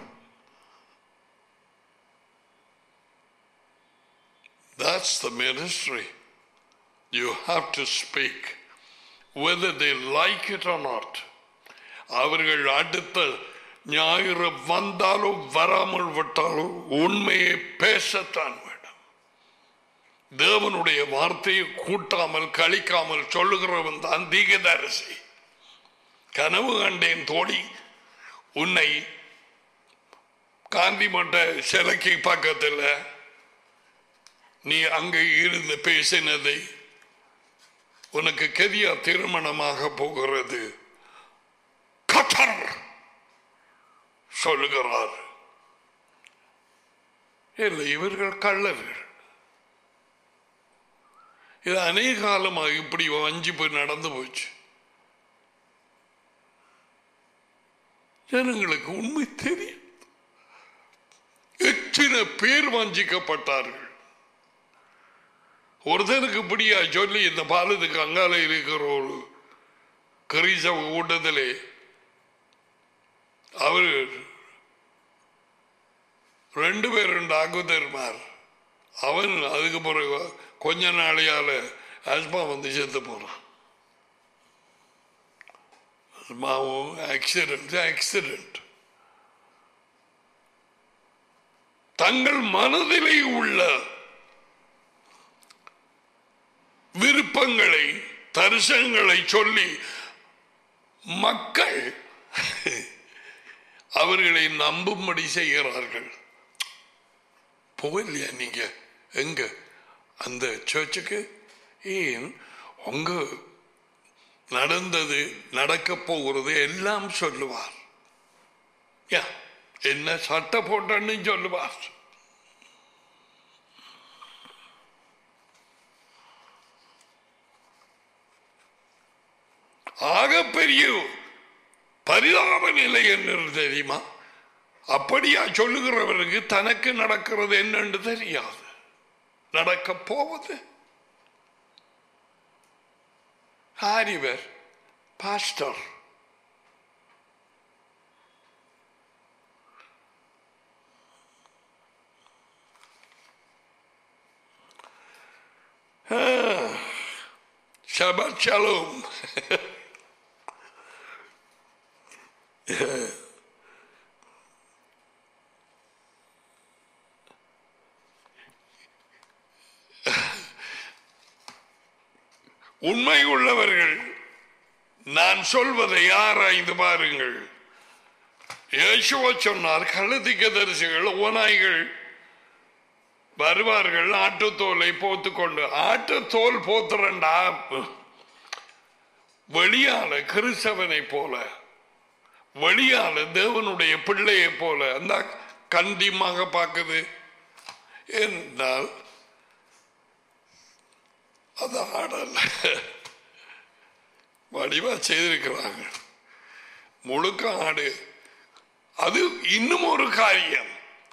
S1: That's the ministry. You have to speak, whether they like it or not. அவர்கள் அடுத்த ஞாயிறு வந்தாலோ வராமல் விட்டாலோ உண்மையை பேசத்தான் வேண்டும் தேவனுடைய வார்த்தையை கூட்டாமல் கழிக்காமல் சொல்லுகிறவன் தான் தீகதரிசி கனவு கண்டேன் தோழி உன்னை காந்தி மட்ட சிலைக்கு பக்கத்தில் நீ அங்கே இருந்து பேசினதை உனக்கு கெதியா திருமணமாக போகிறது கட்டர் சொல்லுகிறார் இல்லை இவர்கள் கள்ளர்கள் இது அநேக காலமாக இப்படி வஞ்சி போய் நடந்து போச்சு ஜனங்களுக்கு உண்மை தெரியும் எத்தனை பேர் வஞ்சிக்கப்பட்டார்கள் ஒருத்தனுக்கு இப்படியா சொல்லி இந்த பாலத்துக்கு அங்கால இருக்கிற ஒரு கரீசவ கூட்டத்திலே அவர் ரெண்டு பேர் ரெண்டு ஆகுதர்மார் அவன் அதுக்கு பிறகு கொஞ்ச நாளையால ஆஸ்மா வந்து செத்து போனான் மாவும் ஆக்சிடென்ட் ஆக்சிடென்ட் தங்கள் மனதிலே உள்ள விருப்பங்களை தரிசனங்களை சொல்லி மக்கள் அவர்களை நம்பும்படி செய்கிறார்கள் போகலையா நீங்க எங்க அந்த சர்ச்சுக்கு ஏன் உங்க நடந்தது நடக்க போகிறது எல்லாம் சொல்லுவார் யா, என்ன சட்டை போட்டன்னு சொல்லுவார் ஆகப்பெரிய பரிதாப நிலை என்ன தெரியுமா அப்படியா சொல்லுகிறவருக்கு தனக்கு நடக்கிறது என்னன்னு தெரியாது நடக்க போவது ஆரிவர் பாஸ்டர் Shabbat Shalom. உண்மை உள்ளவர்கள் நான் சொல்வதை ஆராய்ந்து பாருங்கள் இயேசுவ சொன்னார் கழுதிக்க தரிசிகள் ஓநாய்கள் வருவார்கள் ஆட்டுத்தோலை போத்துக்கொண்டு ஆட்டுத்தோல் போத்துறண்டா வெளியால கிறிஸ்தவனை போல வெளியால தேவனுடைய பிள்ளையை போல அந்த கண்டிமாக பார்க்குது என்றால் அது ஆடல வடிவா செய்திருக்கிறாங்க முழுக்க ஆடு அது இன்னும் ஒரு காரியம்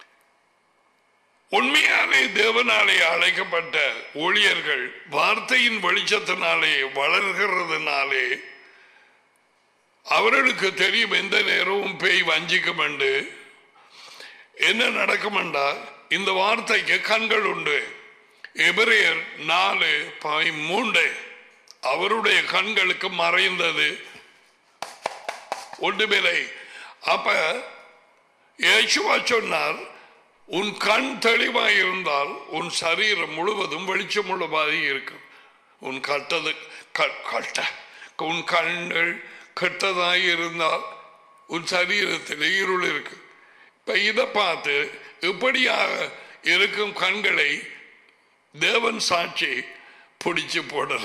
S1: உண்மையாலே தேவனாலே அழைக்கப்பட்ட ஊழியர்கள் வார்த்தையின் வெளிச்சத்தினாலே வளர்கிறதுனாலே அவர்களுக்கு தெரியும் எந்த நேரமும் பேய் வஞ்சிக்கும் என்று என்ன நடக்கும் என்றால் இந்த வார்த்தைக்கு கண்கள் உண்டு எபிரேயர் நாலு பாய் மூன்று அவருடைய கண்களுக்கு மறைந்தது ஒன்றுமில்லை அப்ப இயேசுவா சொன்னார் உன் கண் தெளிவாய் இருந்தால் உன் சரீரம் முழுவதும் வெளிச்சம் உள்ளவாதி இருக்கும் உன் கட்டது க- கட்ட உன் கண்கள் கெட்டதாய் இருந்தால் உன் சரீரத்தில் இருள் இருக்கு இப்ப இதை பார்த்து இப்படியாக இருக்கும் கண்களை தேவன் சாட்சி பிடிச்சு போடுற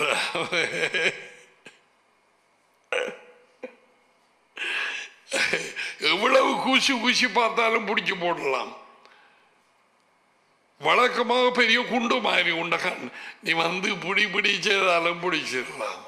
S1: எவ்வளவு கூசி கூசி பார்த்தாலும் பிடிச்சு போடலாம் வழக்கமாக பெரிய குண்டு மாதிரி உண்ட கண் நீ வந்து பிடி பிடிச்சதாலும் பிடிச்சிடலாம்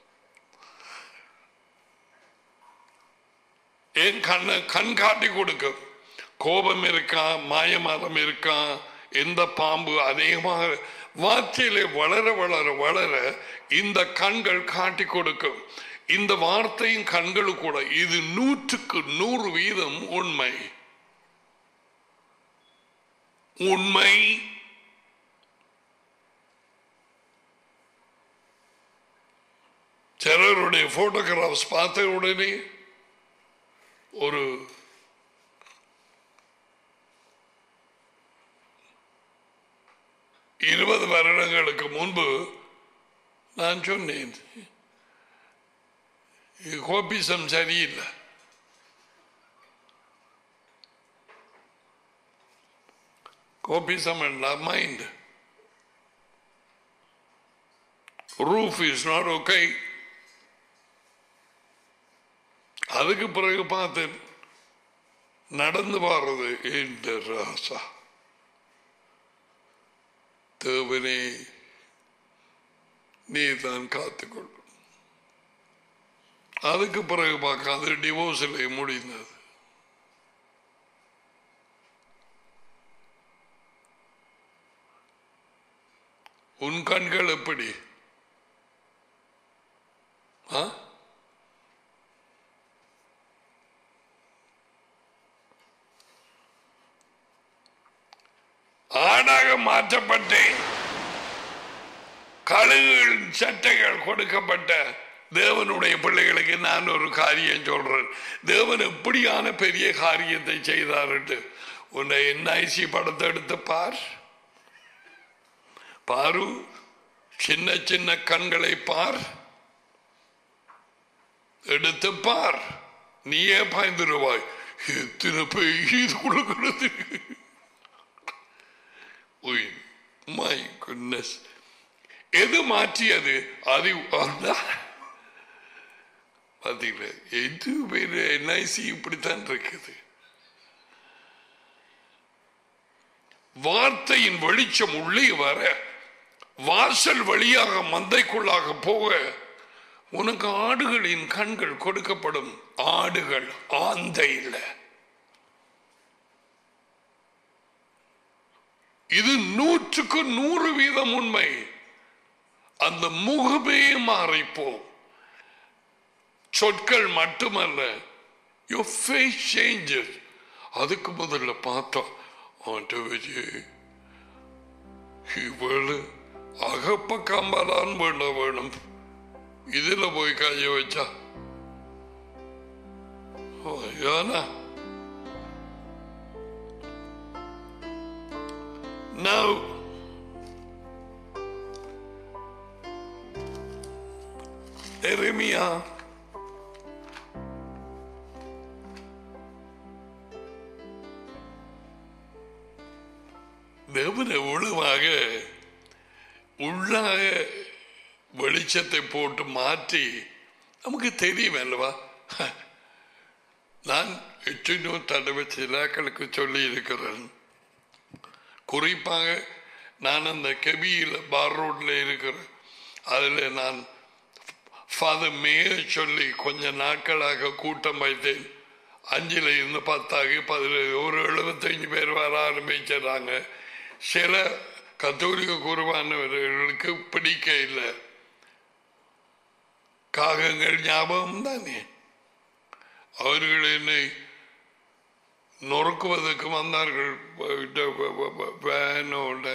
S1: ஏன் கண்ணை கண் காட்டி கொடுக்கும் கோபம் இருக்கா மாயமரம் இருக்கா எந்த பாம்பு அநேகமாக வார்த்தையிலே வளர வளர வளர இந்த கண்கள் காட்டி கொடுக்கும் இந்த வார்த்தையின் கண்கள் கூட இது நூற்றுக்கு நூறு வீதம் உண்மை உண்மை சிலருடைய போட்டோகிராஃப்ஸ் பார்த்த உடனே ஒரு இருபது வருடங்களுக்கு முன்பு நான் சொன்னேன் இது கோபிசம் சரியில்லை கோபிசம் என்றால் mind roof is not okay அதுக்கு பிறகு பார்த்தேன் நடந்து வர்றது இந்த ராசா தேவனே நீ தான் காத்துக்கொள் அதுக்கு பிறகு பார்க்க அது டிவோர்ஸில் முடிந்தது உன் கண்கள் எப்படி ஆ ஆடாக மாற்றப்பட்டு கழுகுகள் சட்டைகள் கொடுக்கப்பட்ட தேவனுடைய பிள்ளைகளுக்கு நான் ஒரு காரியம் சொல்றேன் தேவன் எப்படியான பெரிய காரியத்தை செய்தார்ட்டு உன்னை என்ஐசி படத்தை எடுத்து பார் பாரு சின்ன சின்ன கண்களை பார் எடுத்து பார் நீயே பாய்ந்துருவாய் எத்தனை பேய் இது கொடுக்கிறது மை குட்னஸ் எது மாற்றியது அது பார்த்தீங்களா எது பேர் என்ஐசி இப்படித்தான் இருக்குது வார்த்தையின் வெளிச்சம் உள்ளே வர வாசல் வழியாக மந்தைக்குள்ளாக போக உனக்கு ஆடுகளின் கண்கள் கொடுக்கப்படும் ஆடுகள் ஆந்தை இல்லை இது நூற்றுக்கு நூறு வீதம் உண்மை அந்த முகமே மாறிப்போம் சொற்கள் மட்டுமல்ல your face changes அதுக்கு முதல்ல பார்த்தோம் ஆண்டவஜி இவளு அகப்பக்கம்பலான் வேண்ட வேணும் இதுல போய் கைய வச்சா ஏன்னா Now, எரேமியா தேவனை ஒழுவாக உள்ளாக வெளிச்சத்தை போட்டு மாற்றி நமக்கு தெரியும் அல்லவா நான் எத்தனையோ தடவை சிலாக்களுக்கு சொல்லி இருக்கிறேன் குறிப்பாக நான் அந்த கெபியில் பார் ரோட்டில் இருக்கிறேன் அதில் நான் ஃபாதர் மேய சொல்லி கொஞ்ச நாட்களாக கூட்டம் வைத்தேன் அஞ்சில் இருந்து பத்தாக பதினேழு ஒரு எழுபத்தஞ்சு பேர் வர ஆரம்பிச்சிடறாங்க சில கத்தோலிக்க குருவானவர்களுக்கு பிடிக்க இல்லை காகங்கள் ஞாபகம் தானே அவர்கள் என்னை நொறுக்குவதற்கு வந்தார்கள் வேனோட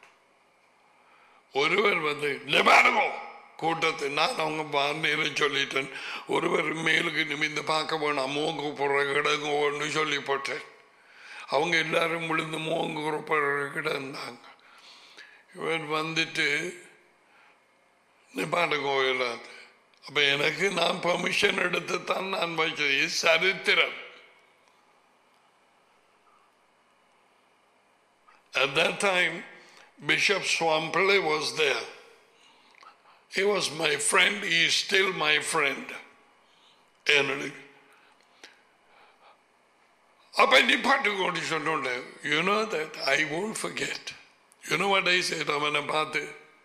S1: ஒருவர் வந்து பாருங்கோ கூட்டத்தை நான் அவங்க பாண்டியரை சொல்லிட்டேன் ஒருவர் மேலுக்கு நிமிந்து பார்க்க வேணாம் மூங்கு போடுற கிடங்கோன்னு சொல்லி போட்டேன் அவங்க எல்லாரும் விழுந்து மூங்கு போடுற கிடந்தாங்க இவர் வந்துட்டு நிப்பாட்டுங்கோ இல்லாது அப்ப எனக்கு நான் பெர்மிஷன் எடுத்து தான் நான் வச்சது சரித்திரம் At that time, Bishop Swampele was there. He was my friend. He is still my friend. And அப்ப நீ பாட்டு கொண்டு சொன்னோட you know that I won't forget. You know what I said அவனை பார்த்து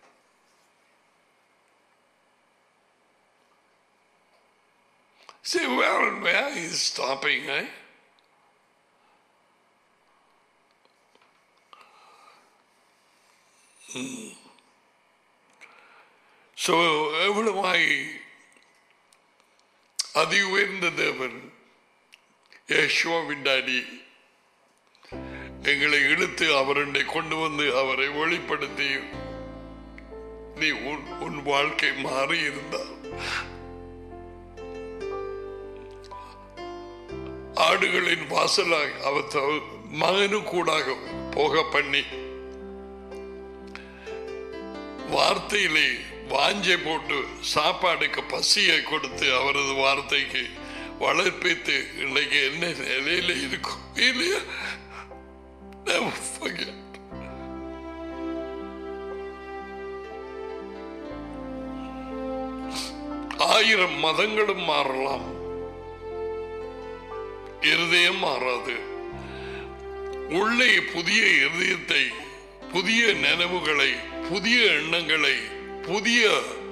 S1: See, well, where is stopping, eh? So எவ்வளவாய் அதி உயர்ந்த தேவன் யேசுவாவின் டாடி எங்களை இழுத்து அவருடைய கொண்டு வந்து அவரை வெளிப்படுத்தி நீ உன் உன் வாழ்க்கை மாறி இருந்தால் ஆடுகளின் வாசலாக அவர் மகனு கூடாக போக பண்ணி வார்த்தையிலே வாஞ்சை போட்டு சாப்பாடுக்கு பசியை கொடுத்து அவரது வார்த்தைக்கு வளர்ப்பித்து இன்னைக்கு என்ன நிலையில இருக்கும் இல்லையா Never forget. ஆயிரம் மதங்களும் மாறலாம் இருதயம் மாறாது உள்ளே புதிய இருதயத்தை புதிய நினைவுகளை புதிய எண்ணங்களை புதிய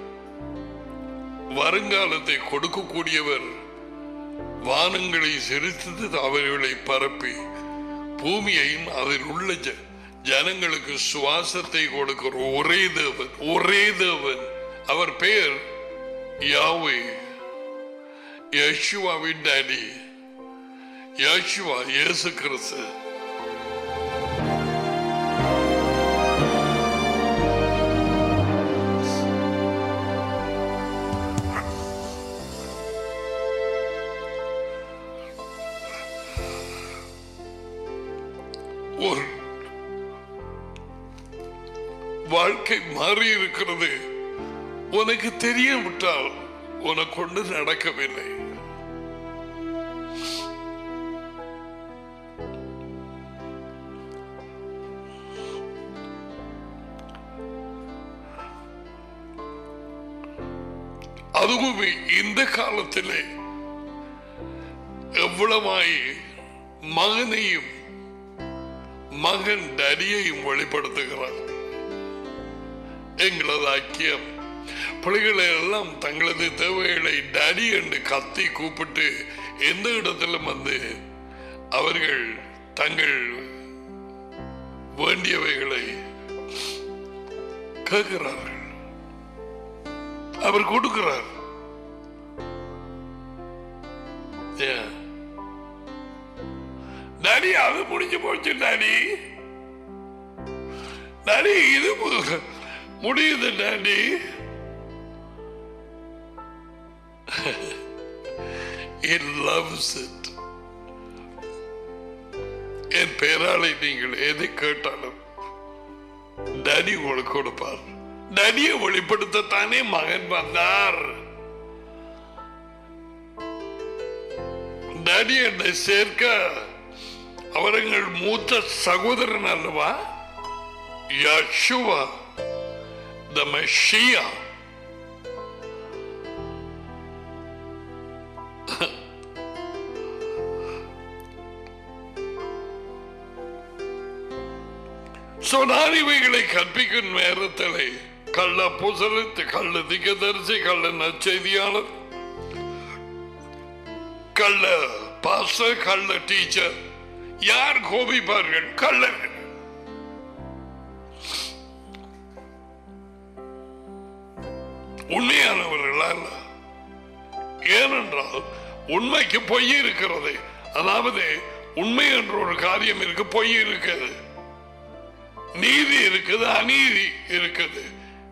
S1: வருங்காலத்தை கொடுக்கக்கூடியவர் வானங்களை சிரித்தது அவர்களை பரப்பி பூமியையும் அதில் உள்ள ஜ- ஜனங்களுக்கு சுவாசத்தை கொடுக்கிற ஒரே தேவன் ஒரே தேவன் அவர் பெயர் யாவே யேசுவாவின் டாடி யேசுவா இயேசு கிறிஸ்து ஒரு வாழ்க்கை மாறி இருக்கிறது உனக்கு தெரிய விட்டால் உனக்கு கொண்டு நடக்கவில்லை அதுவும் இந்த காலத்திலே எவ்வளவாய் மகனையும் மகன் டடியையும் வெளிப்படுத்துகிறார் எங்களது ஐக்கியம் பிள்ளைகளை எல்லாம் தங்களது தேவைகளை டடி என்று கத்தி கூப்பிட்டு எந்த இடத்திலும் வந்து அவர்கள் தங்கள் வேண்டியவைகளை கேட்கிறார்கள் அவர் கொடுக்கிறார் ஏன் டாடி அது முடிஞ்சு போச்சு டாடி டாடி இது மு- முடியுது டாடி It loves it. என் பேராளை நீங்கள் எதை கேட்டாலும் டாடி உங்களுக்கு கொடுப்பார் டாடியை வெளிப்படுத்தத்தானே மகன் வந்தார் டாடி என்னை சேர்க்க அவர்கள் மூத்த சகோதரன் அல்லவா யஷுவா த மெஷியா சொன்னார் இவைகளை கற்பிக்கும் நேரத்திலே கள்ள புசலித்து கள்ள திகதரிசி கள்ள நற்செய்தியாளர் கள்ள பாஸ்டர் கள்ள டீச்சர் யார் கோபிப்பார்கள் கள்ளர்கள் உண்மையானவர்கள் அல்ல ஏனென்றால் உண்மைக்கு பொய் இருக்கிறது அதாவது உண்மை என்ற ஒரு காரியம் இருக்கு பொய் இருக்குது நீதி இருக்குது அநீதி இருக்குது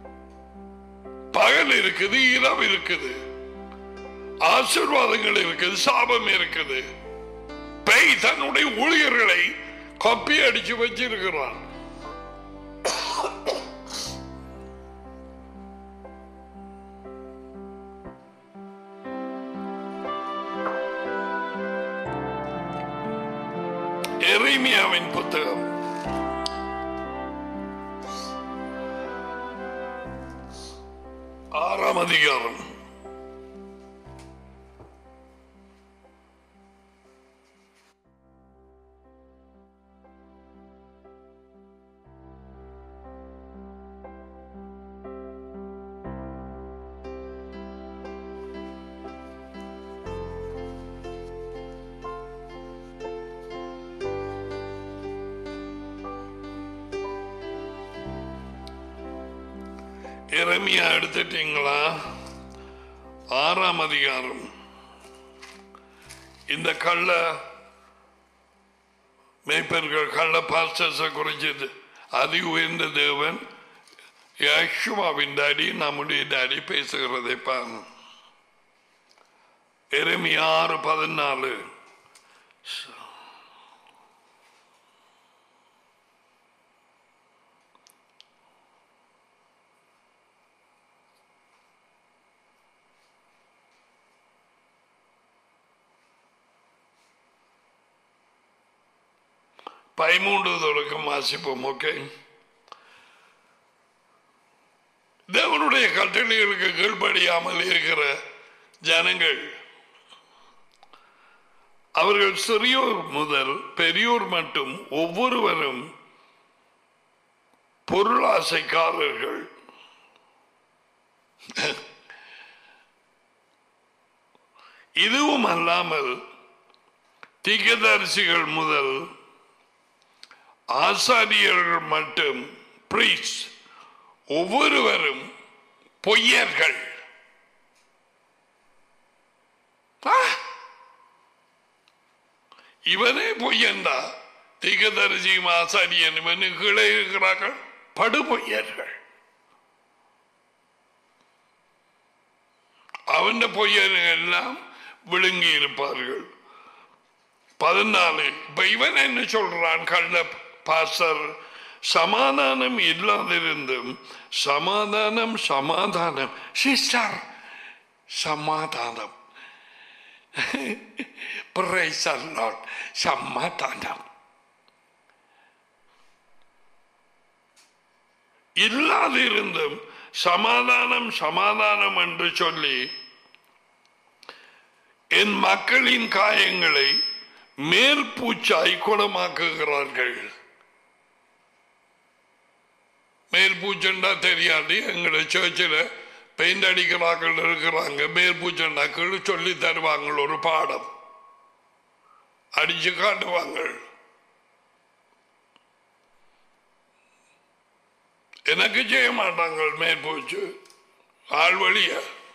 S1: பகல் இருக்குது இரவு இருக்குது ஆசீர்வாதங்கள் இருக்குது சாபம் இருக்குது பேய் தன்னுடைய ஊழியர்களை கொப்பி அடிச்சு வச்சிருக்கிறான் எரேமியாவின் புத்தகம் ஆறாம் அதிகாரம் எரேமியா எடுத்துட்டீங்களா ஆறாம் அதிகாரம் இந்த கள்ள மேய்ப்பர்கள் கள்ள பாஸ்டர்ஸ குறிச்சது அதி உயர்ந்த தேவன் யக்ஷுவாவின் டாடி நம்முடைய டாடி பேசுகிறதை பாருங்க எரேமியா ஆறு பதினாலு பதிமூன்று தொடக்கம் வாசிப்போம் ஓகே தேவனுடைய கட்டளைகளுக்கு கீழ்ப்படியாமல் இருக்கிற ஜனங்கள் அவர்கள் சிறியோர் முதல் பெரியோர் மட்டும் ஒவ்வொருவரும் பொருளாசைக்காரர்கள் இதுவும் அல்லாமல் தீக்கதரிசிகள் முதல் ஆசாரியர்கள் மட்டும் பிரீஸ் ஒவ்வொருவரும் பொய்யர்கள் ஆ! இவனே பொய்யண்டா தீக்கதரிசியும் ஆசாரியன் இவனு கீழே இருக்கிறார்கள் படு பொய்யர்கள் அவன் பொய்யர்கள் எல்லாம் விழுங்கி இருப்பார்கள் பதினாலு இப்ப இவன் என்ன சொல்றான் கள்ள பாஸ்டர் சமாதானம் இல்லாதிருந்தும் சமாதானம் சமாதானம் சிஸ்டர் சமாதானம் Praise the Lord. சமாதானம் இல்லாதிருந்தும் சமாதானம் சமாதானம் என்று சொல்லி என் மக்களின் காயங்களை மேல் பூச்சாய் குணமாக்குகிறார்கள் மேல் பூச்சண்டா தெரியாது எங்களோட சர்ச்சில் பெயிண்ட் அடிக்கிறார்கள் இருக்கிறாங்க மேல் பூச்சண்டாக்கள் சொல்லி தருவாங்க ஒரு பாடம் அடிச்சு காட்டுவாங்க எனக்கு செய்ய மாட்டாங்க மேற்பூச்சு ஆள் வழிய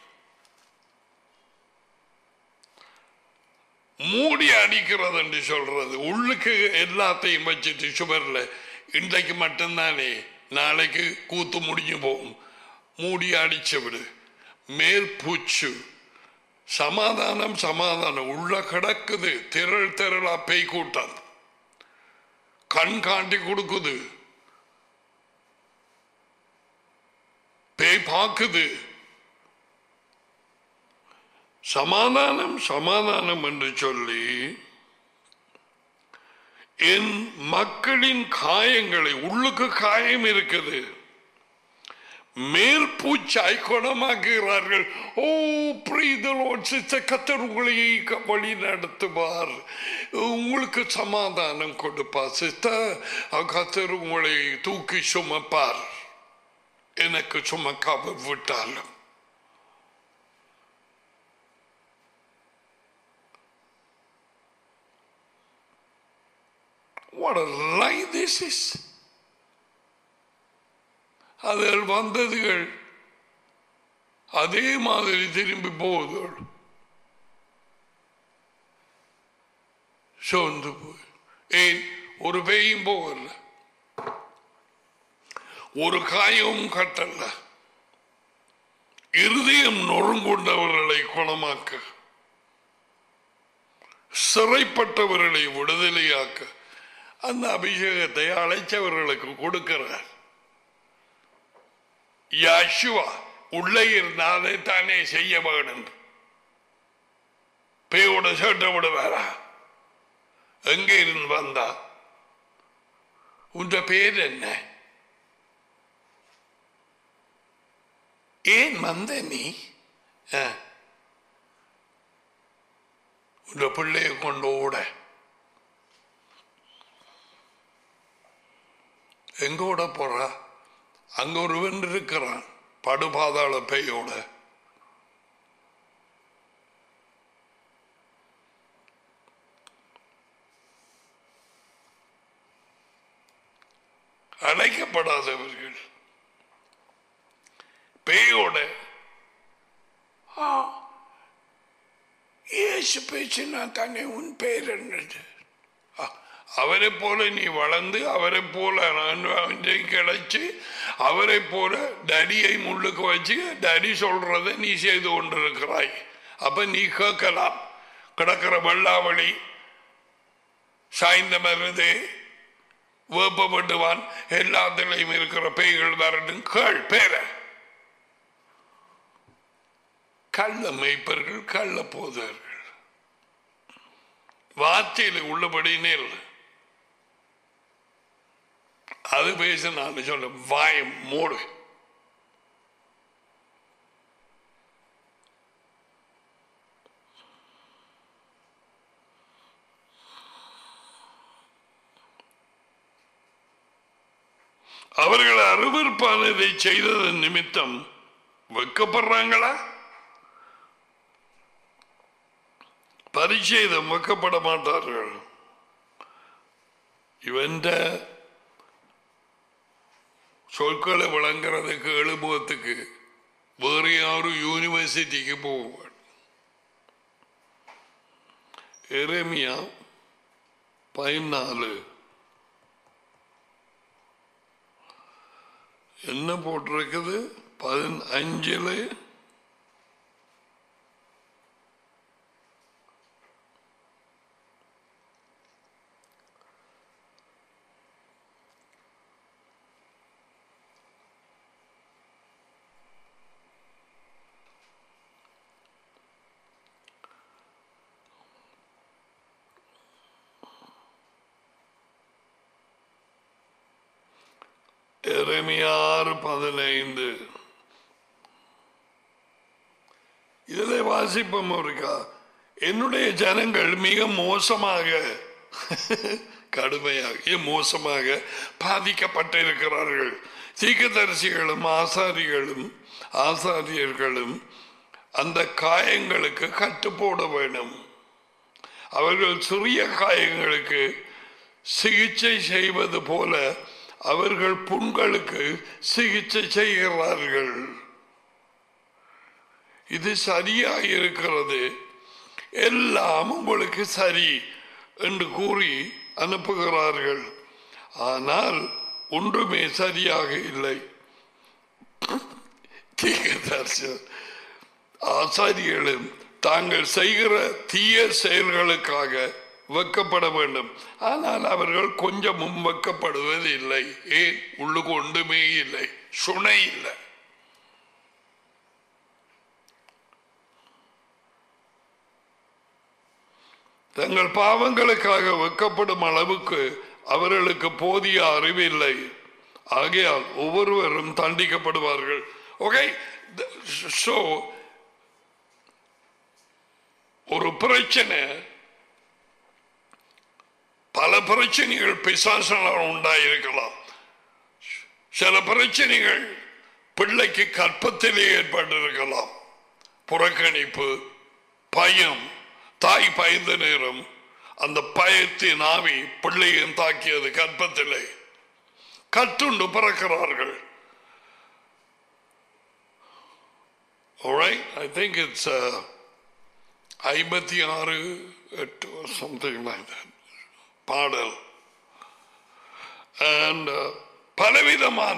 S1: மூடி அடிக்கிறது என்று சொல்றது உள்ளுக்கு எல்லாத்தையும் வச்சுட்டு சுவர்ல இன்றைக்கு மட்டும்தானே நாளைக்கு கூத்து முடிஞ்சு போகும் மூடி அடிச்சு விடு மேல் பூச்சு சமாதானம் சமாதானம் உள்ள கிடக்குது திரள் திரளா பேய் கூட்டம் கண் காட்டி கொடுக்குது பேய் பார்க்குது சமாதானம் சமாதானம் என்று சொல்லி என் மக்களின் காயங்களை உள்ளுக்கு காயம் இருக்குது மேல் பூச்சாய் குணமாக்குகிறார்கள் ஓ பிரீதலோட் சித்த கத்தர் உங்களை க- வழி நடத்துவார் உங்களுக்கு சமாதானம் கொடுப்பார் சித்த கத்தர் உங்களை தூக்கி சுமப்பார் எனக்கு சுமக்காம விட்டாலும் What a lie this is. அதில் வந்ததுகள் அதே மாதிரி திரும்பி போகுதுகள் சோர்ந்து போய் ஏன் ஒரு பேயும் போகல ஒரு காயமும் கட்டல இருதயம் நொறுங்குண்டவர்களை குணமாக்க சிறைப்பட்டவர்களை விடுதலையாக்க அந்த அபிஷேகத்தை அழைச்சவர்களுக்கு கொடுக்கிறார் யாஷுவா உள்ளே இருந்தாலே தானே செய்ய வேணும் பேயோட சேட்டை விடுவாரா எங்கே இருந்து வந்தா உன்ற பேர் என்ன ஏன் வந்த நீ ஆ. உன்ற பிள்ளைய கொண்டு ஓட எங்க ஓட போறா அங்க ஒருவன் இருக்கிறான் படுபாதாள பேயோட அழைக்கப்படாதவர்கள் பேயோட ஆ, இயேசு பேசினா தானே உன் பேர் என்னது ஆ, அவரை போல நீ வளர்ந்து அவரை போல நான் அவனை கிடைச்சு அவரை போல டடியை முள்ளுக்கு வச்சு டடி சொல்றதை நீ செய்து கொண்டிருக்கிறாய் அப்ப நீ கேட்கலாம் கிடக்கிற வெள்ளாவளி சாய்ந்த மருது வேப்பப்பட்டுவான் எல்லாத்திலையும் இருக்கிற பேய்கள் வரட்டும் கேள் பேர கள்ள மெய்ப்பர்கள் கள்ள போதர்கள் வார்த்தையில் உள்ளபடி நெல் அது பேச நான் சொல்ல வாயம் மூடு அவர்கள் அருவருப்பானதை செய்ததன் நிமித்தம் வெக்கப்படுறாங்களா பரிச்சேதம் வெக்கப்பட மாட்டார்கள் இவன்ட சொற்களை வழங்குறதுக்கு எழுபத்துக்கு வேறு யாரும் யூனிவர்சிட்டிக்கு போவான் எரேமியா பதினாலு என்ன போட்டிருக்குது பதினஞ்சுல எரேமியாறு பதினைந்து இதிலே வாசிப்போம் இருக்கா என்னுடைய ஜனங்கள் மிக மோசமாக கடுமையாக மோசமாக பாதிக்கப்பட்டிருக்கிறார்கள் தீக்கதரிசிகளும் ஆசாரிகளும் ஆசாரியர்களும் அந்த காயங்களுக்கு கட்டுப்போட வேணும் அவர்கள் சிறிய காயங்களுக்கு சிகிச்சை செய்வது போல அவர்கள் புண்களுக்கு சிகிச்சை செய்கிறார்கள் இது சரியாக இருக்கிறது எல்லாம் உங்களுக்கு சரி என்று கூறி அனுப்புகிறார்கள் ஆனால் ஒன்றுமே சரியாக இல்லை தீர்க்கதரிசனம் ஆசாரிகளும் தாங்கள் செய்கிற தீய செயல்களுக்காக வெக்கப்பட வேண்டும் ஆனால் அவர்கள் கொஞ்சமும் வெக்கப்படுவது இல்லை ஏன் உள்ளுக்கு ஒன்றுமே இல்லை சுனை இல்லை தங்கள் பாவங்களுக்காக வெக்கப்படும் அளவுக்கு அவர்களுக்கு போதிய அறிவில்லை ஆகையால் ஒவ்வொருவரும் தண்டிக்கப்படுவார்கள் ஓகே ஸோ ஒரு பிரச்சனை பல பிரச்சனைகள் பிசாசனால் உண்டாயிருக்கலாம் சில பிரச்சனைகள் பிள்ளைக்கு கற்பத்திலே ஏற்பட்டிருக்கலாம் புறக்கணிப்பு பயம் தாய் பயந்த நேரம் அந்த பயத்தின் ஆவி பிள்ளையும் தாக்கியது கற்பத்திலே கட்டுண்டு பிறக்கிறார்கள் Alright, I think it's uh, ஐம்பத்தி ஆறு எட்டு something like that பாடல் and uh, பலவிதமான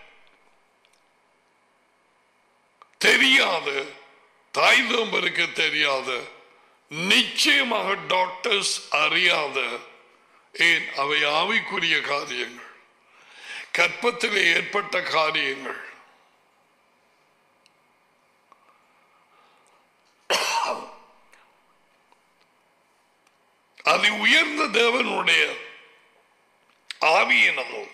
S1: தெரியாத தாய் தோம்பருக்கு தெரியாத நிச்சயமாக டாக்டர்ஸ் அறியாத ஏன் அவை ஆவிக்குரிய காரியங்கள் கற்பத்திலே ஏற்பட்ட காரியங்கள் அது உயர்ந்த தேவனுடைய ஆவியினாலும்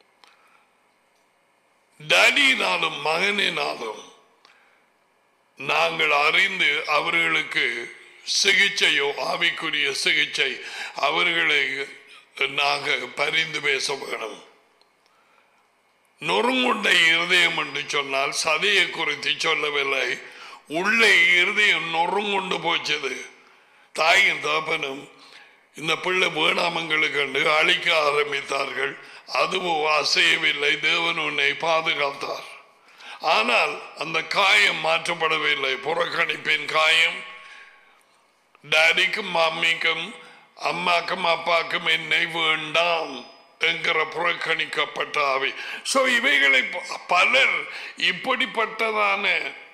S1: டேடியினாலும் மகனினாலும் நாங்கள் அறிந்து அவர்களுக்கு சிகிச்சையோ ஆவிக்குரிய சிகிச்சை அவர்களை நாங்கள் பரிந்து பேச வேணும் நொறுங்குண்ட இருதயம் என்று சொன்னால் சதையை குறித்து சொல்லவில்லை உள்ளே இருதயம் நொறுங்குண்டு போச்சது தாயும் தகப்பனும் இந்த பிள்ளை வேணாமங்களுக்கு கண்டு அழிக்க ஆரம்பித்தார்கள் அதுவும் அசையவில்லை தேவன் உன்னை பாதுகாத்தார் ஆனால் அந்த காயம் மாற்றப்படவில்லை புறக்கணிப்பின் காயம் டாடிக்கும் மம்மிக்கும் அம்மாக்கும் அப்பாக்கும் என்னை வேண்டாம் என்கிற புறக்கணிக்கப்பட்ட ஆவி சோ இவைகளை ப- பலர் இப்படிப்பட்டதான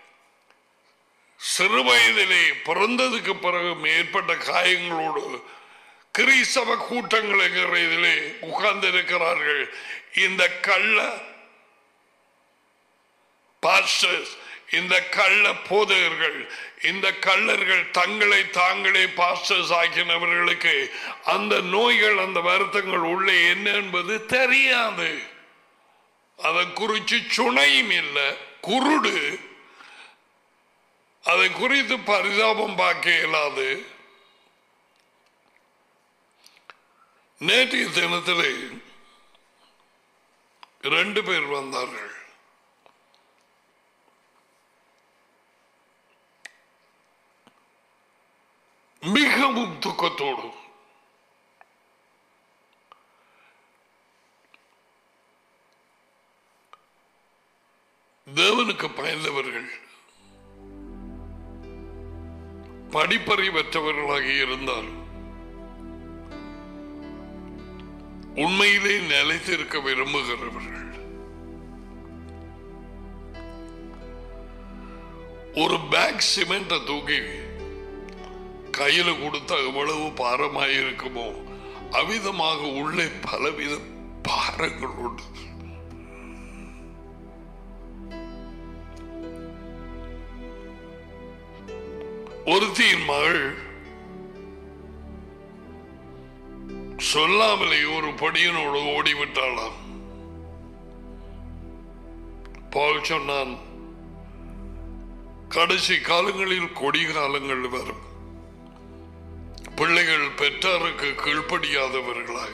S1: சிறு வயதிலே பிறந்ததுக்கு பிறகு ஏற்பட்ட காயங்களோடு கிறிஸ்தவ கூட்டங்கள் என்கிற இதிலே உட்கார்ந்திருக்கிறார்கள் இந்த கள்ள பாஸ்டர்ஸ் இந்த கள்ள போதகர்கள் இந்த கள்ளர்கள் தங்களை தாங்களே பாஸ்டர்ஸ் ஆக்கினவர்களுக்கு அந்த நோய்கள் அந்த வருத்தங்கள் உள்ளே என்ன என்பது தெரியாது அதை குறித்து சுனையும் இல்லை குருடு அதை குறித்து பரிதாபம் பார்க்க இயலாது நேற்றைய தினத்திலே ரெண்டு பேர் வந்தார்கள் மிகவும் துக்கத்தோடு தேவனுக்கு பயந்தவர்கள் படிப்பறிவற்றவர்களாக இருந்தால் உண்மையிலே நிலைத்திருக்க விரும்புகிறவர்கள் ஒரு பேக் சிமெண்ட்டை தூக்கி கையில கொடுத்தா எவ்வளவு பாரமாய் இருக்குமோ அவிதமாக உள்ளே பலவித பாரங்கள் உண்டு ஒருத்தியின் மகள் சொல்லாமலே ஒரு படியனோடு ஓடிவிட்டாளாம் பால் சொன்னான் கடைசி காலங்களில் கொடி காலங்கள் வரும் பிள்ளைகள் பெற்றாருக்கு கீழ்ப்படியாதவர்களாக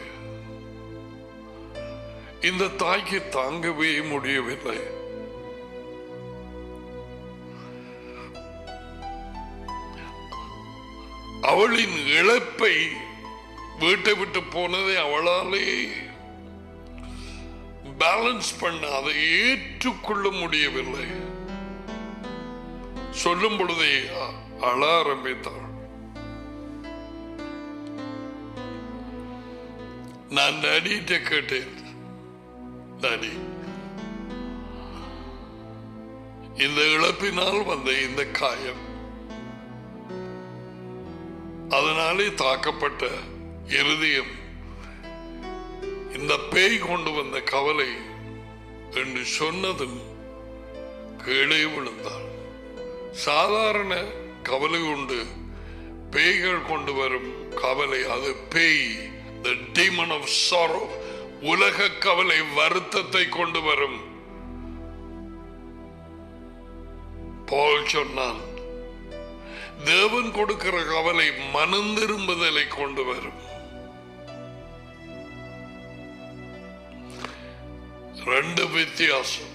S1: இந்த தாய்க்கு தாங்கவே முடியவில்லை அவளின் இழப்பை வீட்டை விட்டு போனதை அவளாலே பேலன்ஸ் பண்ண அதை ஏற்றுக்கொள்ள முடியவில்லை சொல்லும் பொழுதே அ- அழ ஆரம்பித்தாள் நான் டாடிட்ட கேட்டேன் டாடி இந்த இழப்பினால் வந்த இந்த காயம் அதனாலே தாக்கப்பட்ட இருதயம் இந்த பேய் கொண்டு வந்த கவலை என்று சொன்னதும் கீழே விழுந்தாள் சாதாரண கவலை உண்டு பேய்கள் கொண்டு வரும் கவலை அது பேய் the demon of sorrow உலக கவலை வருத்தத்தை கொண்டு வரும் பால் சொன்னான் தேவன் கொடுக்கிற கவலை மனம் திரும்புதலை கொண்டு வரும் ரெண்டு வித்தியாசம்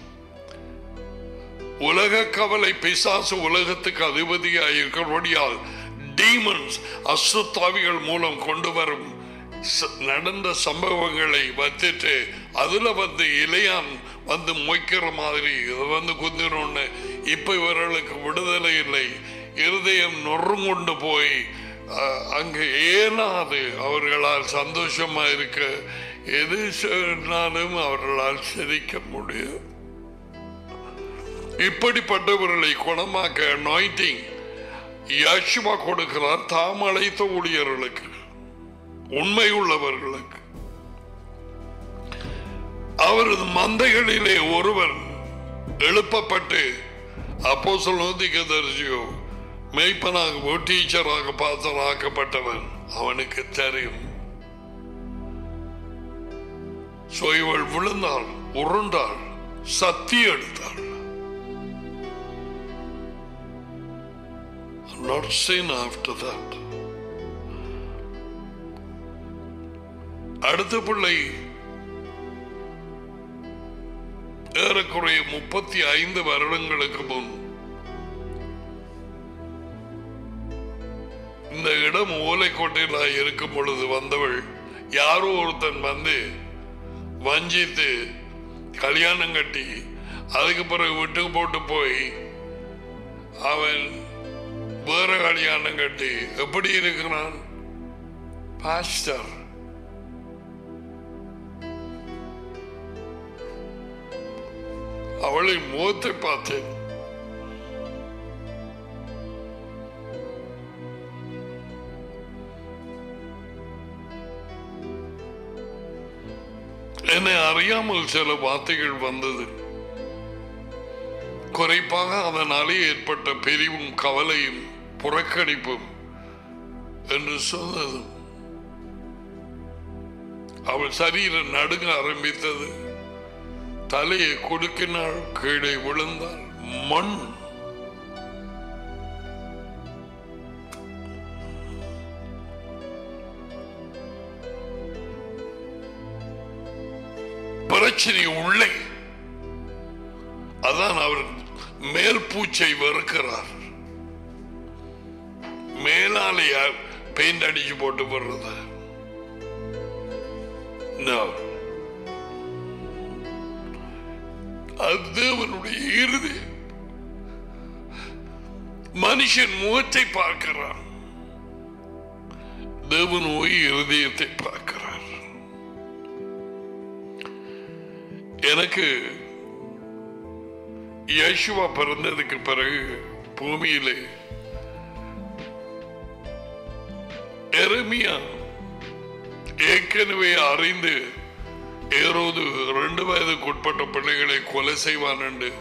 S1: உலக கவலை பிசாசு உலகத்துக்கு அதிபதியாக இருக்கிறபடியால் டீமன்ஸ் அசுத்தாவிகள் மூலம் கொண்டு வரும் ச- நடந்த சம்பவங்களை வச்சுட்டு அதுல வந்து இளையான் வந்து மொய்க்கிற மாதிரி இது வந்து குந்தினோன்னு இப்ப இவர்களுக்கு விடுதலை இல்லை இருதயம் நொறுங்குண்டு போய் அஹ், அங்கு ஏனாது அவர்களால் சந்தோஷமா இருக்க எது சொன்னாலும் அவர்களால் சிரிக்க முடியும் இப்படிப்பட்டவர்களை குணமாக்க அனாயிண்டிங் யசுவா கொடுக்கிறார் தாம் அழைத்த ஊழியர்களுக்கு உண்மை உள்ளவர்களுக்கு அவரது மந்தைகளிலே ஒருவன் எழுப்பப்பட்டு அப்போ சொல்லுவதிக்க தரிசியோ மெய்ப்பனாக டீச்சராக பாசராக்கப்பட்டவன் அவனுக்கு தெரியும் சோ இவள் விழுந்தாள் உருண்டாள் சத்தி எடுத்தாள் not seen after that. அடுத்த பிள்ளை ஏறக்குறைய முப்பத்தி ஐந்து வருடங்களுக்கு முன் இந்த இடம் ஓலைக்கோட்டையில் இருக்கும் பொழுது வந்தவள் யாரோ ஒருத்தன் வந்து வஞ்சித்து கல்யாணம் கட்டி அதுக்கு பிறகு விட்டு போட்டு போய் அவன் வேற கல்யாணம் கட்டி எப்படி இருக்கிறான் பாஸ்டர் அவளை முகத்தை பார்த்தேன் என்னை அறியாமல் சில வார்த்தைகள் வந்தது குறைப்பாக அதனாலே ஏற்பட்ட பிரிவும் கவலையும் புறக்கணிப்பும் என்று சொன்னதும் அவள் சரீரம் நடுங்க ஆரம்பித்தது தலையை கொடுக்கினாள் கீழே விழுந்தாள் மண் பிரச்சனை உள்ளே அதான் அவர் மேல் பூச்சை வெறுக்கிறார் மேலாலையா பெயிண்ட் அடிச்சு போட்டு போடுறது No. அது தேவனுடைய இறுதி மனுஷன் முகத்தை பார்க்கிறான் தேவனோய் இருதயத்தை பார்க்கிறார் எனக்கு யேசுவா பிறந்ததுக்கு பிறகு பூமியிலே எரமியா ஏற்கனவே அறிந்து ஏரோது ரெண்டு வயதுக்குட்பட்ட பிள்ளைகளை கொலை செய்வான் என்று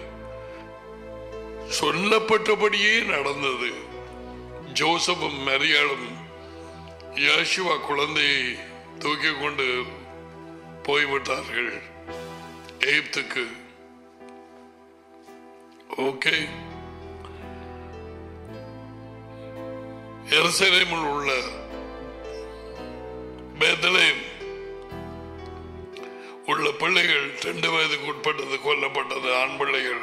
S1: சொல்லப்பட்டபடியே நடந்தது ஜோசப்பும் மரியாளும் யேசுவா குழந்தையை தூக்கி கொண்டு போய்விட்டார்கள் எகிப்துக்கு ஓகே எருசலேமில் உள்ள பேதலேம் உள்ள பிள்ளைகள் ரெண்டு வயதுக்கு உட்பட்டது கொல்லப்பட்டது ஆண் பிள்ளைகள்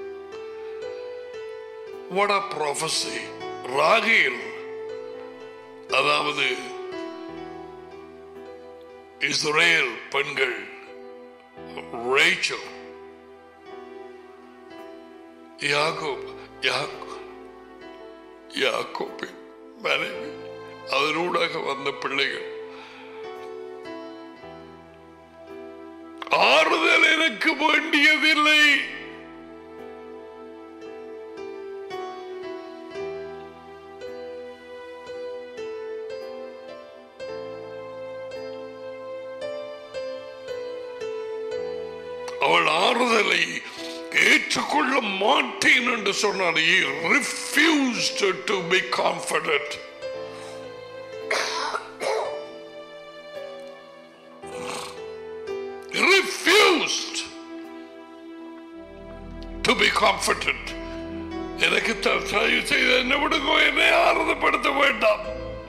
S1: what a prophecy ராகேல் அதாவது இஸ்ரேல் பெண்கள் ரேச்சல் யாக்கோப் யாக்கோ யாக்கோப்பின் மனைவி அதனூடாக வந்த பிள்ளைகள் ஆறுதல் எனக்கு வேண்டியதில்லை அவள் ஆறுதலை ஏற்றுக்கொள்ள மாட்டேன் என்று சொன்னார் he refused to be confident refused to be confident எனக்கு த- தயவு செய்து என்ன விடுங்கோ என்னை ஆறுதப்படுத்த வேண்டாம்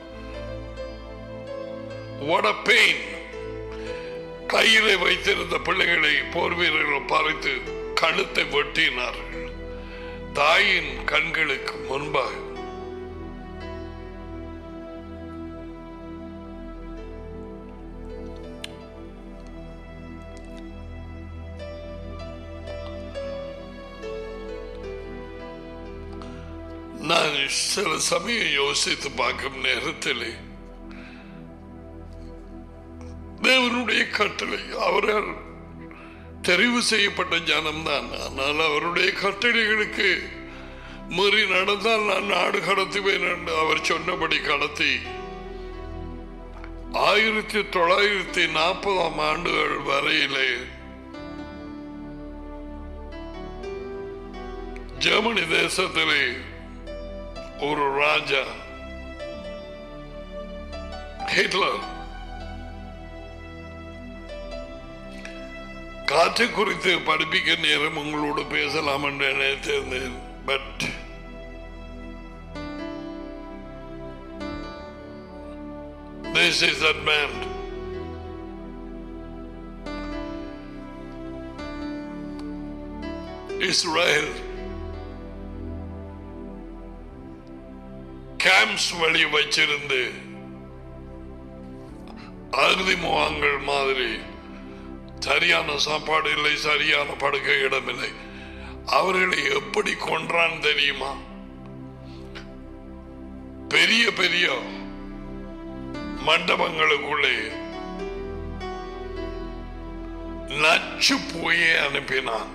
S1: what a pain கையிலே வைத்திருந்த பிள்ளைகளை போர் வீரர்கள் பறித்து கழுத்தை வெட்டினார்கள் தாயின் கண்களுக்கு முன்பாக நான் சில சமயம் யோசித்து பார்க்கும் நேரத்திலே தேவனுடைய கட்டளை அவரால் தெரிவு செய்யப்பட்ட ஜனம்தான் ஆனால் அவருடைய கட்டளைகளுக்கு மீறி நடந்தால் நான் நாடு கடத்துவேன் என்று அவர் சொன்னபடி கடத்தி ஆயிரத்தி தொள்ளாயிரத்தி நாற்பதாம் ஆண்டுகள் வரையிலே ஜெர்மனி தேசத்திலே ஒரு ராஜா ஹிட்லர் காற்றை குறித்து படிப்பிக்க நேரம் உங்களோடு பேசலாம் என்று நினைத்திருந்தேன் but this is that man Israel camps வழி வச்சிருந்து அறுதி முகாங்கள் மாதிரி சரியான சாப்பாடு இல்லை சரியான படுக்கை இடமில்லை அவர்களை எப்படி கொன்றான் தெரியுமா பெரிய பெரிய மண்டபங்களுக்குள்ளே நச்சு போயே அனுப்பினான்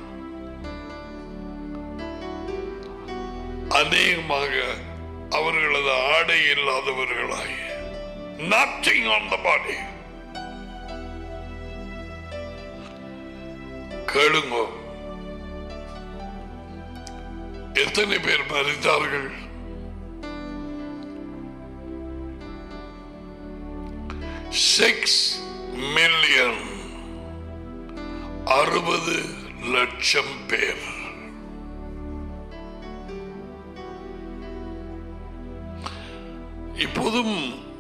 S1: அநேகமாக அவர்களது ஆடை இல்லாதவர்களாய் நத்திங் ஆன் த பாடி கேளுங்க எத்தனை பேர் மறித்தார்கள் சிக்ஸ் மில்லியன் அறுபது லட்சம் பேர் இப்போதும்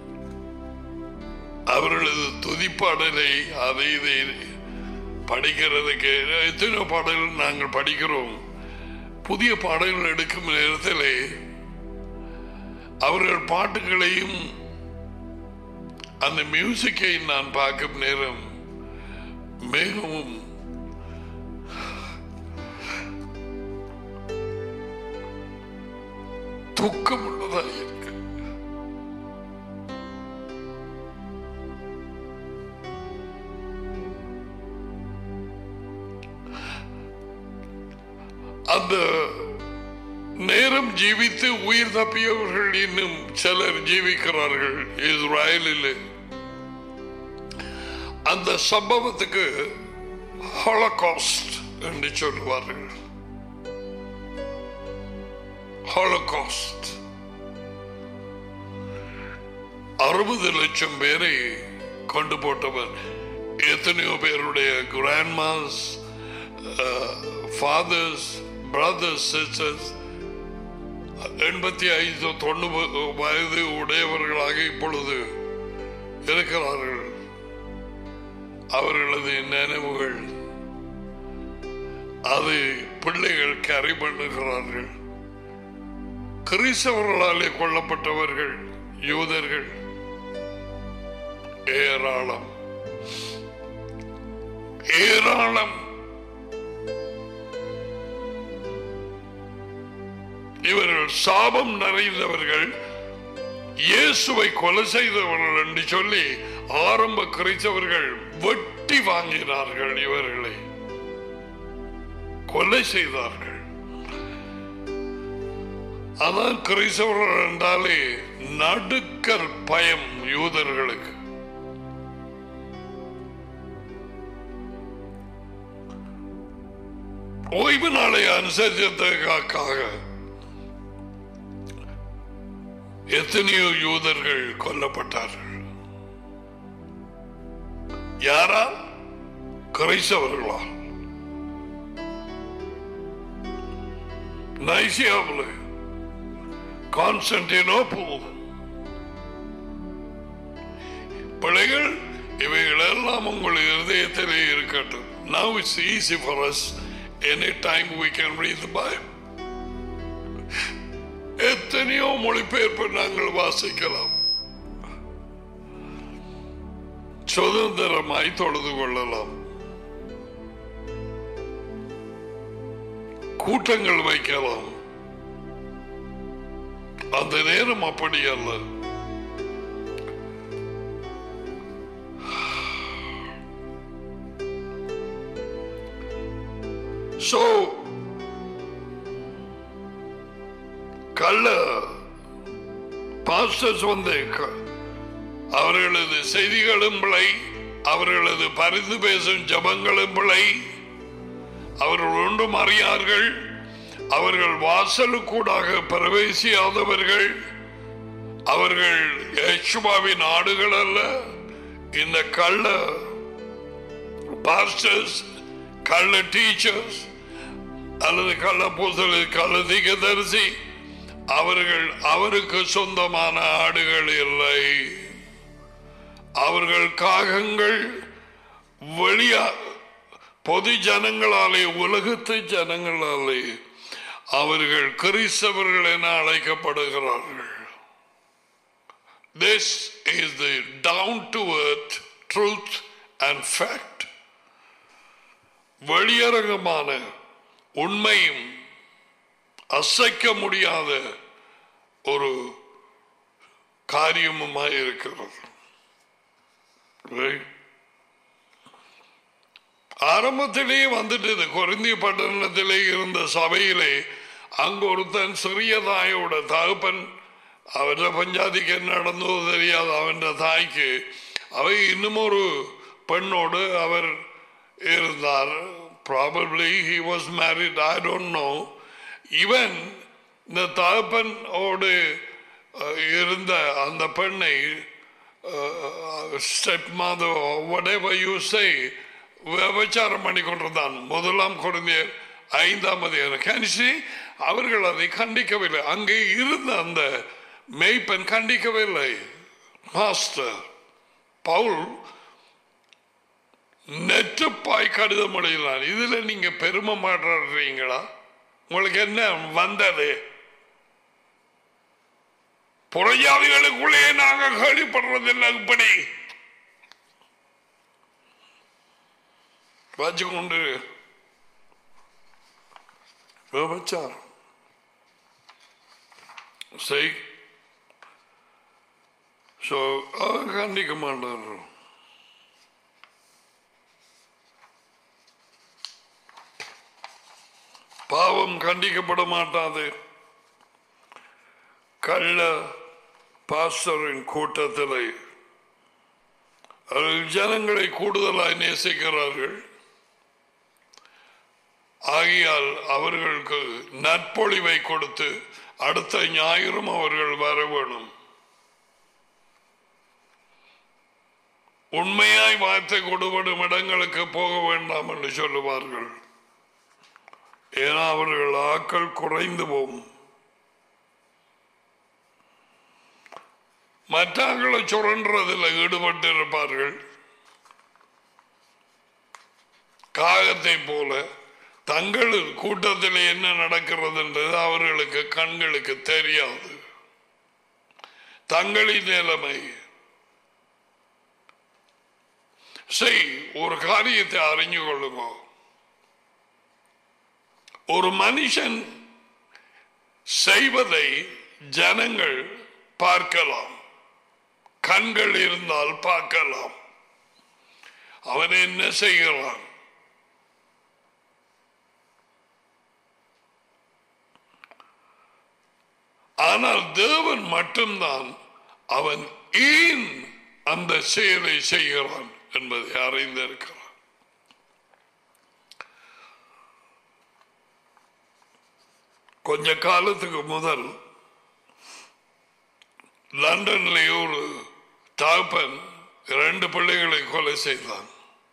S1: அவர்களது துதிப்பாடலை அதை இதை படிக்கிறதுக்கு எத்தனை பாடல்கள் நாங்கள் படிக்கிறோம் புதிய பாடல்கள் எடுக்கும் நேரத்தில் அவர்கள் பாட்டுகளையும் அந்த மியூசிக்கை நான் பார்க்கும் நேரம் மிகவும் துக்கம் உள்ளதாக இருக்கு அந்த நேரம் ஜீவித்து உயிர் தப்பியவர்கள் இன்னும் சிலர் ஜீவிக்கிறார்கள் இஸ்ராயலில் அந்த சம்பவத்துக்கு ஹாலகாஸ்ட் என்று சொல்லுவார்கள் ஹாலகாஸ்ட் அறுபது லட்சம் பேரை கொண்டு போட்டவர் எத்தனையோ பேருடைய கிராண்ட்மாஸ் ஃபாதர்ஸ் பிரதர்ஸ் சிஸ்டர்ஸ் எண்பத்தி ஐந்து தொண்ணூறு வயது உடையவர்களாக இப்பொழுது இருக்கிறார்கள் அவர்களது நினைவுகள் அது பிள்ளைகள் கரை பண்ணுகிறார்கள் கிறிஸ்தவர்களாலே கொல்லப்பட்டவர்கள் யூதர்கள் ஏராளம் ஏராளம் இவர்கள் சாபம் நிறைந்தவர்கள் இயேசுவை கொலை செய்தவர்கள் என்று சொல்லி ஆரம்ப கிறிஸ்தவர்கள் வெட்டி வாங்கினார்கள் இவர்களை கொலை செய்தார்கள் அதான் கிறிஸ்தவர்கள் என்றாலே நடுக்கல் பயம் யூதர்களுக்கு ஓய்வு நாளை அனுசரித்ததற்காக எத்தனையோ யூதர்கள் கொல்லப்பட்டார்கள் யாரால் கிரைஸ்தவர்களால் நைசியாவில் கான்ஸ்டன்டினோபிள் பிள்ளைகள் இவைகள் எல்லாம் உங்கள் இருதயத்திலே இருக்கட்டும் Now it's easy for us anytime we can read the Bible. எத்தனையோ மொழிபெயர்ப்பு நாங்கள் வாசிக்கலாம் சுதந்திரமாய் தொழுது கொள்ளலாம் கூட்டங்கள் வைக்கலாம் அந்த நேரம் அப்படி அல்ல So, கள்ள பாஸ்டர்ஸ் வந்து க- அவர்களது செய்திகளும் பிழை அவர்களது பரிந்து பேசும் ஜபங்களும் பிழை அவர்கள் ஒன்றும் அறியார்கள் அவர்கள் வாசலுக்கூடாக பிரவேசியாதவர்கள் அவர்கள் யேசுவாவின் ஆடுகள் அல்ல இந்த கள்ள பாஸ்டர்ஸ் கள்ள டீச்சர்ஸ் அல்லது கள்ள பூசல் கள்ள தீகதரிசி அவர்கள் அவருக்கு சொந்தமான ஆடுகள் இல்லை அவர்கள் காகங்கள் வெளியா பொது ஜனங்களாலே உலகத்து ஜனங்களாலே அவர்கள் கிறிஸ்தவர்கள் என அழைக்கப்படுகிறார்கள் This is the down to earth truth and fact. வெளியரங்கமான உண்மையும் அசைக்க முடியாத ஒரு காரியமுமாய் இருக்கிறது Right? ஆரம்பத்திலே வந்துட்டு குறைந்திய பட்டணத்திலே இருந்த சபையிலே அங்க ஒருத்தன் சிறியதாயோட தகப்பன் அவരുടെ பஞ்சாதிக்கு என்ன நடந்ததோ தெரியாது அவன் தாய்க்கு அவை இன்னும் ஒரு பெண்ணோடு அவர் இருந்தார் probably he was married I don't know இவன் இந்த தகப்பனோடு அஹ், இருந்த அந்த பெண்ணை ஸ்டெப் மாதோ whatever you say விபச்சாரம் பண்ணி கொண்டிருந்தான் முதலாம் குழந்தையர் ஐந்தாம் அதிகாரம் கணிசி அவர்கள் அதை கண்டிக்கவில்லை அங்கே இருந்த அந்த மெய்ப்பெண் கண்டிக்கவில்லை மாஸ்டர் பவுல் நெற்றுப்பாய் கடிதம் எழுதினார் இதுல நீங்க பெருமை மாட்டுறீங்களா உங்களுக்கு என்ன வந்தது புறஜாதிகளுக்குள்ளே நாங்க கேள்விப்படுறதில்லை இப்படி வச்சுக்கொண்டு விபச்சாரம் செய் ஸோ கண்டிக்க மாட்டார் பாவம் கண்டிக்கப்பட மாட்டாது கள்ள பாஸ்டரின் கூட்டத்தில் அவர்கள் ஜனங்களை கூடுதலாய் நேசிக்கிறார்கள் ஆகையால் அவர்களுக்கு நற்பொழிவை கொடுத்து அடுத்த ஞாயிறும் அவர்கள் வர வேணும் உண்மையாய் வார்த்தை கொடுபடும் இடங்களுக்கு போக வேண்டாம் என்று சொல்லுவார்கள் ஏன்னா அவர்கள் ஆக்கள் குறைந்து போகும் மற்றவர்களை சுரண்டுறதில் ஈடுபட்டு இருப்பார்கள் காகத்தை போல தங்கள் கூட்டத்தில் என்ன நடக்கிறது என்றது அவர்களுக்கு கண்களுக்கு தெரியாது தங்களின் நிலைமை செய் ஒரு காரியத்தை அறிஞ்சு கொள்ளுங்க ஒரு மனுஷன் செய்வதை ஜனங்கள் பார்க்கலாம் கண்கள் இருந்தால் பார்க்கலாம் அவன் என்ன செய்கிறான் ஆனால் தேவன் மட்டும்தான் அவன் ஏன் அந்த செயலை செய்கிறான் என்பதை அறிந்திருக்கிறான் கொஞ்ச காலத்துக்கு முதல் லண்டன்ல ஒரு தகப்பன் இரண்டு பிள்ளைகளை கொலை செய்தான்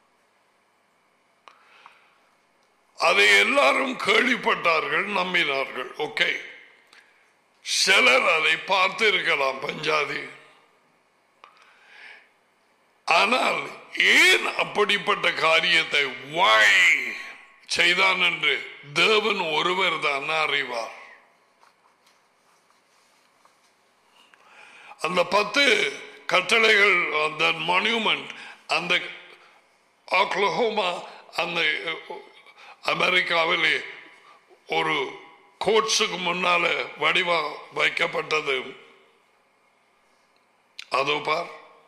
S1: அதை எல்லாரும் கேள்விப்பட்டார்கள் நம்பினார்கள் ஓகே சிலர் அதை பார்த்து இருக்கலாம் பஞ்சாதி ஆனால் ஏன் அப்படிப்பட்ட காரியத்தை வாய் செய்தான் என்று தேவன் ஒருவர் தான் அறிவார் அந்த பத்து கட்டளைகள் அந்த மான்யூமெண்ட் அந்த ஆக்லஹோமா அந்த அமெரிக்காவிலே ஒரு கோட்ஸுக்கு முன்னால வடிவா வைக்கப்பட்டது அதோ பார்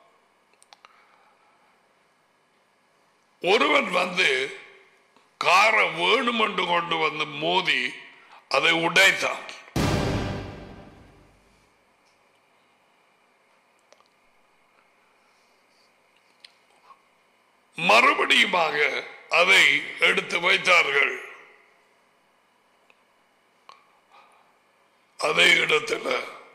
S1: ஒருவன் வந்து காரை வேணுமென்று கொண்டு வந்து மோதி அதை உடைத்தான் மறுபடியுமாக அதை எடுத்து வைத்தார்கள் அதே இடத்துல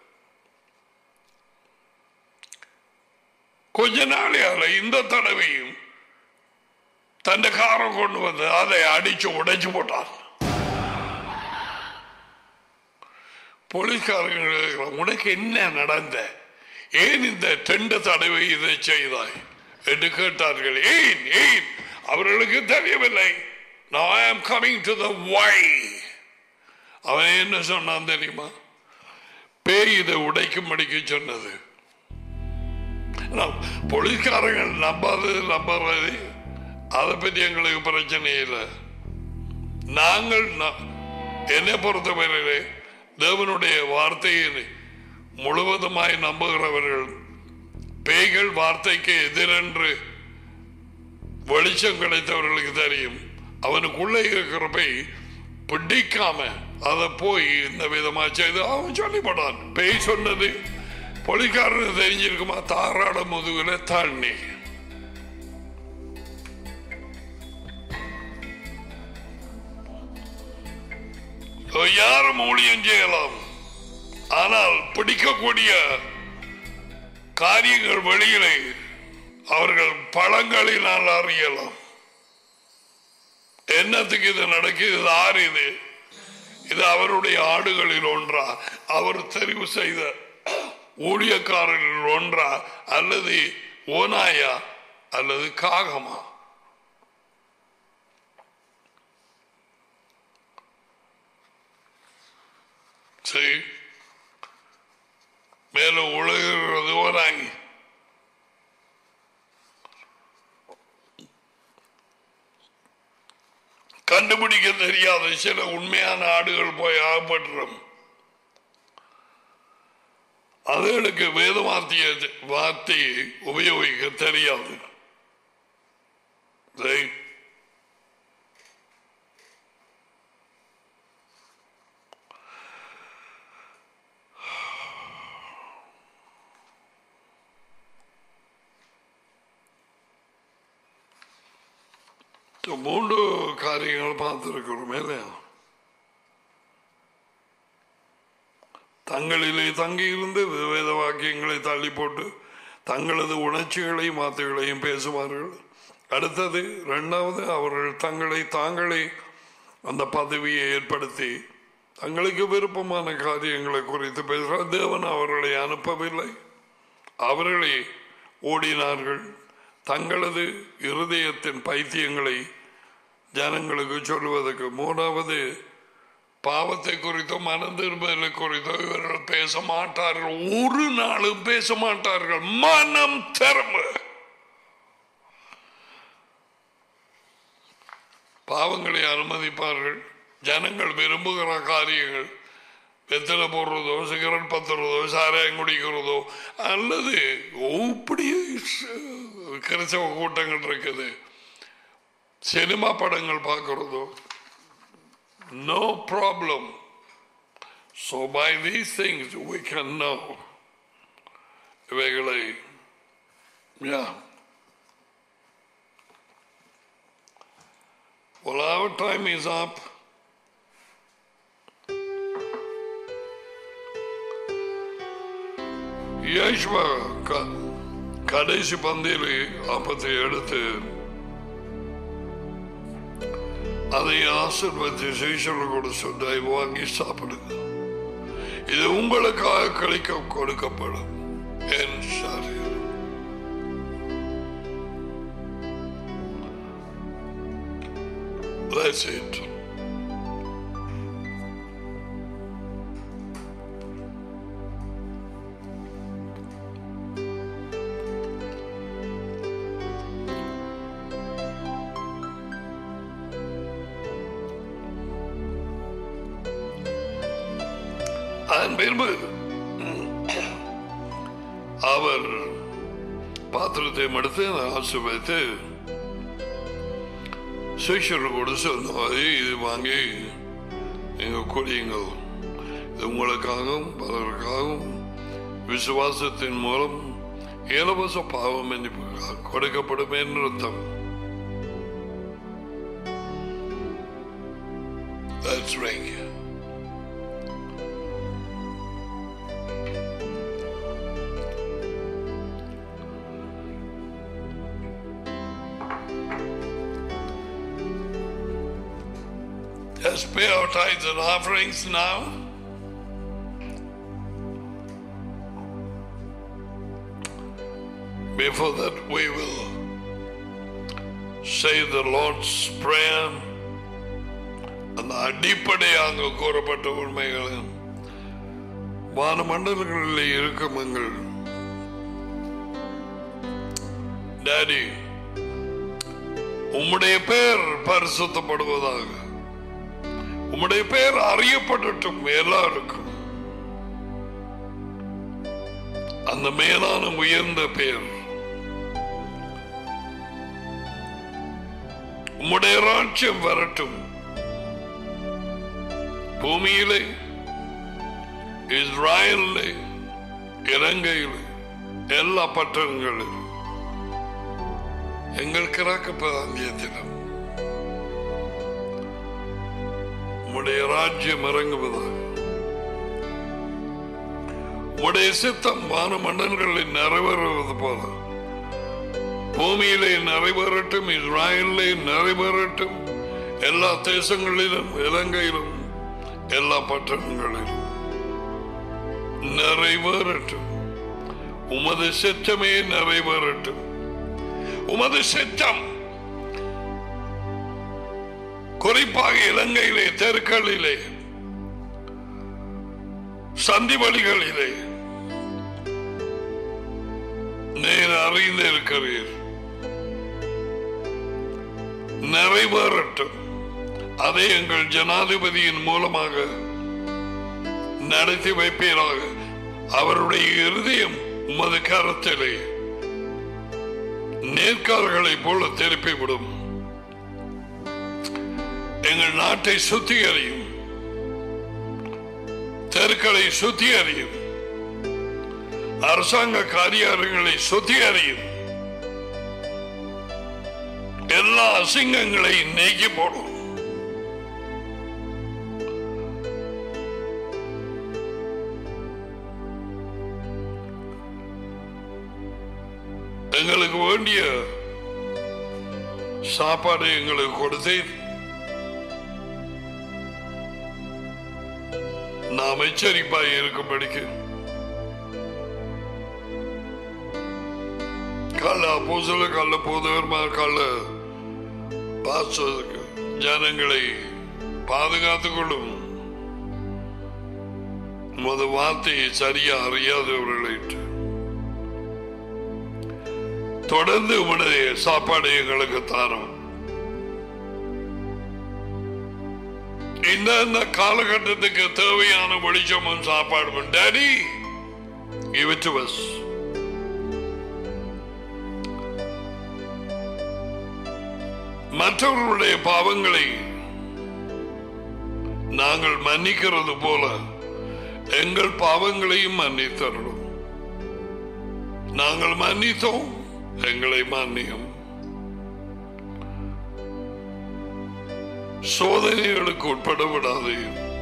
S1: கொஞ்ச நாளையால இந்த தடவையும் தன் காரை கொண்டு வந்து அதை அடிச்சு உடைச்சு போட்டான் போலீஸ்காரங்க உனக்கு என்ன நடந்த ஏன் இந்த ரெண்டு தடவை இதை செய்தாய் என்று கேட்டார்கள் ஏன் ஏன் அவர்களுக்கு தெரியவில்லை Now I am coming to the why. அவன் என்ன சொன்னான் தெரியுமா பேய் இதை உடைக்கும்படிக்கு சொன்னது போலீஸ்காரங்கள் நம்பாதது நம்புறது அதை பற்றி எங்களுக்கு பிரச்சனை இல்லை நாங்கள் என்னை பொறுத்தவரையிலே தேவனுடைய வார்த்தையை முழுவதுமாய் நம்புகிறவர்கள் பேய்கள் வார்த்தைக்கு எதிரென்று வெளிச்சம் கிடைத்தவர்களுக்கு தெரியும் அவனுக்குள்ளே இருக்கிற பேய் பிடிக்காம அதை போய் இந்த விதமா செய்து அவன் சொல்லிப்படான் பேய் சொன்னது பொலிக்காரனு தெரிஞ்சிருக்குமா தாராட முதுகுல தண்ணி யாரும் ஊழியம் செய்யலாம் ஆனால் பிடிக்கக்கூடிய காரியங்கள் வெளியிலே அவர்கள் பழங்களினால் அறியலாம் என்னத்துக்கு இது நடக்குது இது ஆறு இது இது அவருடைய ஆடுகளில் ஒன்றா அவர் தெரிவு செய்த ஊழியக்காரர்களில் ஒன்றா அல்லது ஓனாயா அல்லது காகமா சரி மேல உலகிறது ஓனாய் கண்டுபிடிக்க தெரியாத சில உண்மையான ஆடுகள் போய் ஆகப்பட்டுரும் அதுகளுக்கு வேத வார்த்தைய வார்த்தையை உபயோகிக்க தெரியாது மூன்று காரியங்கள் பார்த்திருக்கிறோம் இல்லையா தங்களிலே தங்கியிருந்து வேத வாக்கியங்களை தள்ளி போட்டு தங்களது உணர்ச்சிகளையும் வார்த்தைகளையும் பேசுவார்கள் அடுத்தது இரண்டாவது அவர்கள் தங்களை தாங்களே அந்த பதவியை ஏற்படுத்தி தங்களுக்கு விருப்பமான காரியங்களை குறித்து பேசுகிறார் தேவன் அவர்களை அனுப்பவில்லை அவர்களே ஓடினார்கள் தங்களது இருதயத்தின் பைத்தியங்களை ஜனங்களுக்கு சொல்வதற்கு மூணாவது பாவத்தை குறித்தோ மனம் திரும்பலை குறித்தோ இவர்கள் பேச மாட்டார்கள் ஒரு நாளும் பேச மாட்டார்கள் மனம் திறம பாவங்களை அனுமதிப்பார்கள் ஜனங்கள் விரும்புகிற காரியங்கள் வெத்தலை போடுறதோ சிகரெட் பத்துறதோ சாராயம் குடிக்கிறதோ அல்லது இப்படி கிறிஸ்தவ கூட்டங்கள் இருக்குது சினிமா படங்கள் பார்க்கிறதோ no problem so by these things we can know இவைகளை yeah Well, our time is up. Yeshua க- கடைசி பந்தியில் அப்பத்தை எடுத்து அதை ஆசிர்வதித்து சீசர்கள் கூட சொன்ன வாங்கி சாப்பிடுங்க இது உங்களுக்காக கழிக்க கொடுக்கப்படும் என் சரீரம் That's it. அதன் பின்பு அவர் பாத்திரத்தை எடுத்து ஆசிர்வதித்து சிஷர்கள் கூட சொன்னோம் இது வாங்கி நீங்க குடியுங்கள் இது உங்களுக்காகவும் பலருக்காகவும் விசுவாசத்தின் மூலம் இலவச பாவம் மன்னிப்பு கொடுக்கப்படும் என்று அர்த்தம் That's right. Let's pay our tithes and offerings now. Before that, we will say the Lord's Prayer. அந்த அடிப்படையாக கூறப்பட்ட உண்மைகள் வானமண்டலங்களில் இருக்கும் எங்கள் டாடி உம்முடைய பேர் பரிசுத்தப்படுவதாக உம்முடைய பேர் அறியப்படட்டும் எல்லாருக்கும் அந்த மேலான உயர்ந்த பேர் உம்முடைய ராட்சியம் வரட்டும் பூமியிலே இஸ்ராயலிலே இலங்கையிலே எல்லா பட்டணங்களிலும் எங்கள் கிராக்க பிராந்தியத்திலும் உம்முடைய ராஜ்யம் இறங்குவதாக உம்முடைய சித்தம் வான மண்டலங்களில் நிறைவேறுவது போல பூமியிலே நிறைவேறட்டும் இஸ்ராயலிலே நிறைவேறட்டும் எல்லா தேசங்களிலும் இலங்கையிலும் எல்லா பட்டணங்களிலும் நிறைவேறட்டும் உமது சித்தமே நிறைவேறட்டும் உமது சித்தம் குறிப்பாக இலங்கையிலே தெருக்களிலே சந்தி வழிகளிலே நீர் அறிந்திருக்கிறீர் நிறைவேறட்டும் அதை எங்கள் ஜனாதிபதியின் மூலமாக நடத்தி வைப்பீராக அவருடைய இருதயம் உமது கரத்திலே நேர்கால்களைப் போல திருப்பிவிடும் எங்கள் நாட்டை சுத்திகரியும் தெருக்களை சுத்திகரியும் அரசாங்க காரியாலயங்களை சுத்திகரியும் எல்லா அசிங்கங்களையும் நீக்கி போடும் எங்களுக்கு வேண்டிய சாப்பாடு எங்களுக்கு கொடுத்தீர் நாம் எச்சரிப்பாய் இருக்கும்படிக்கு கள்ள பூசல கள்ள போதவர்மா கள்ள பாஸ்டருக்கு ஜனங்களை பாதுகாத்துக் கொள்ளும் உமது வார்த்தையை சரியா அறியாதவர்களை தொடர்ந்து உமடைய சாப்பாடு எங்களுக்கு தாரும் இந்த இந்த காலகட்டத்துக்கு தேவையான வெளிச்சமும் சாப்பாடும் daddy give it to us மற்றவர்களுடைய பாவங்களை நாங்கள் மன்னிக்கிறது போல எங்கள் பாவங்களையும் மன்னித்தரணும் நாங்கள் மன்னித்தோம் எங்களை மன்னியும் சோதனைகளுக்கு உட்பட விடாதே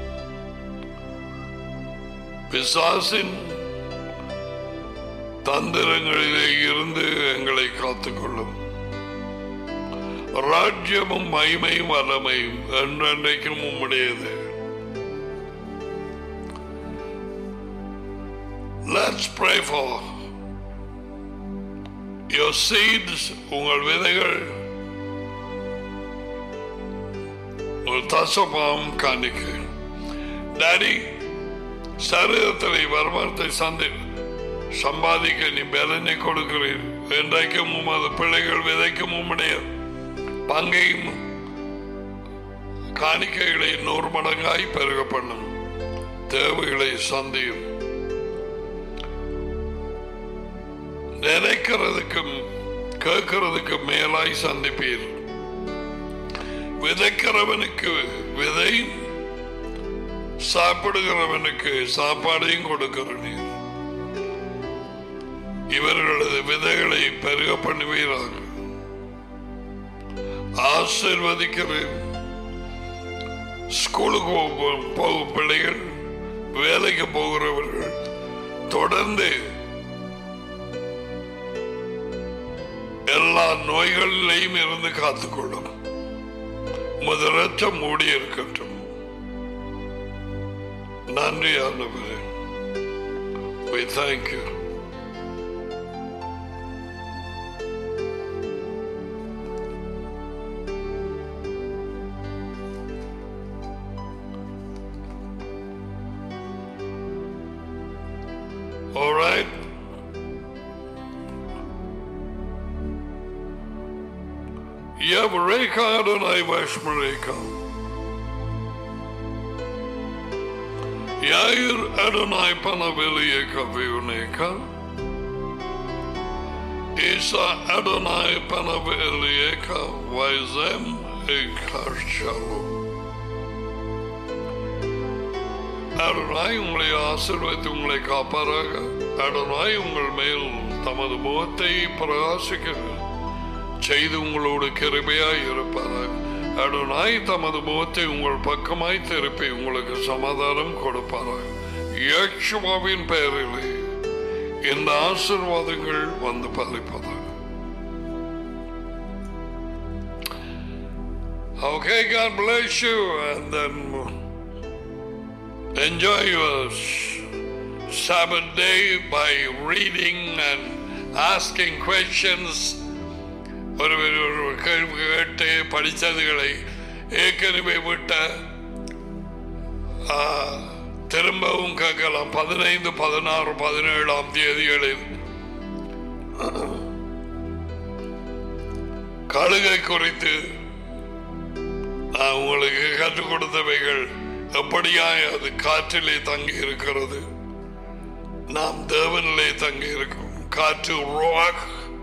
S1: பிசாசின் தந்திரங்களிலே இருந்து எங்களை காத்துக்கொள்ளும் ராஜ்யமும் மகிமையும் வல்லமையும் என்றென்றைக்கும் உம்முடையது Let's pray for your seeds, உங்கள் விதைகள் ஒரு தசபாம் காணிக்கு டாடி சரீரத்தில் வருமானத்தை சந்தி சம்பாதிக்க நீ பலனை கொடுக்கிறீர் என்றைக்கும் உமது பிள்ளைகள் விதைக்கும் உம்முடைய பங்கையும் காணிக்கைகளை நூறு மடங்காய் பெருக பண்ணும் தேவைகளை சந்தியும் நினைக்கிறதுக்கும் கேட்கிறதுக்கு மேலாய் சந்திப்பீர் விதைக்கிறவனுக்கு விதை சாப்பிடுகிறவனுக்கு சாப்பாடையும் கொடுக்கிற நீர் இவர்களது விதைகளை பெருக பண்ணுவீராக ஆசிர்வதிக்கிறேன் ஸ்கூலுக்கு போ- போகும் பிள்ளைகள் வேலைக்கு போகிறவர்கள் தொடர்ந்து எல்லா நோய்களிலையும் இருந்து காத்துக்கொள்ளும் முதலற்றம் மூடி இருக்கட்டும் நன்றி ஆண்டவரே we thank you all right Yavreka Adonai Vashmareka. Yair Adonai Panavelieka Vioneka. Isa Adonai Panavelieka Vaizem Ekashalo. அருணாய் உங்களை ஆசிர்வதித்து உங்களை காப்பாராக அருணாய் உங்கள் மேல் தமது முகத்தை பிரகாசிக்க செய்து உங்களோடு கிருபையாய் இருப்பாராக அருணாய் தமது முகத்தை உங்கள் பக்கமாய் திருப்பி உங்களுக்கு சமாதானம் கொடுப்பாராக யக்ஷுவாவின் பெயரிலே இந்த ஆசிர்வாதங்கள் வந்து பலிப்பதாக Okay, God bless you, and then enjoy your s- Sabbath day by reading and asking questions. ஒருவர் ஒரு கேள்வி கேட்டு படித்ததுகளை ஏற்கனவே விட்ட ஆ, திரும்பவும் கேட்கலாம் பதினைந்து பதினாறு பதினேழாம் தேதிகளில் கழுகை குறித்து நான் உங்களுக்கு கற்றுக் கொடுத்தவைகள் எப்படியாய் அது காற்றிலே தங்கி இருக்கிறது நாம் தேவனிலே தங்கி இருக்கோம் காற்று ரோக்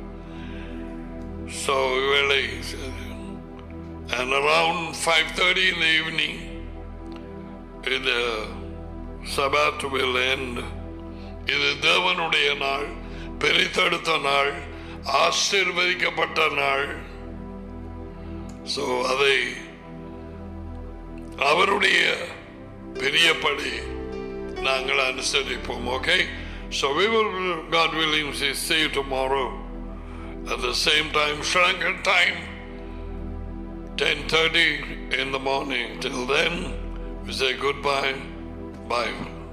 S1: So வேலை and around 5.30 in the evening the Sabbath will end இது தேவனுடைய நாள் பிரித்தெடுத்த நாள் ஆசீர்வதிக்கப்பட்ட நாள் ஸோ அதை அவருடைய பெரியபடி நாங்கள் அனுசரிப்போம் okay so we will God willing see you tomorrow at the same time Sri Lankan time 10.30 in the morning till then we say goodbye bye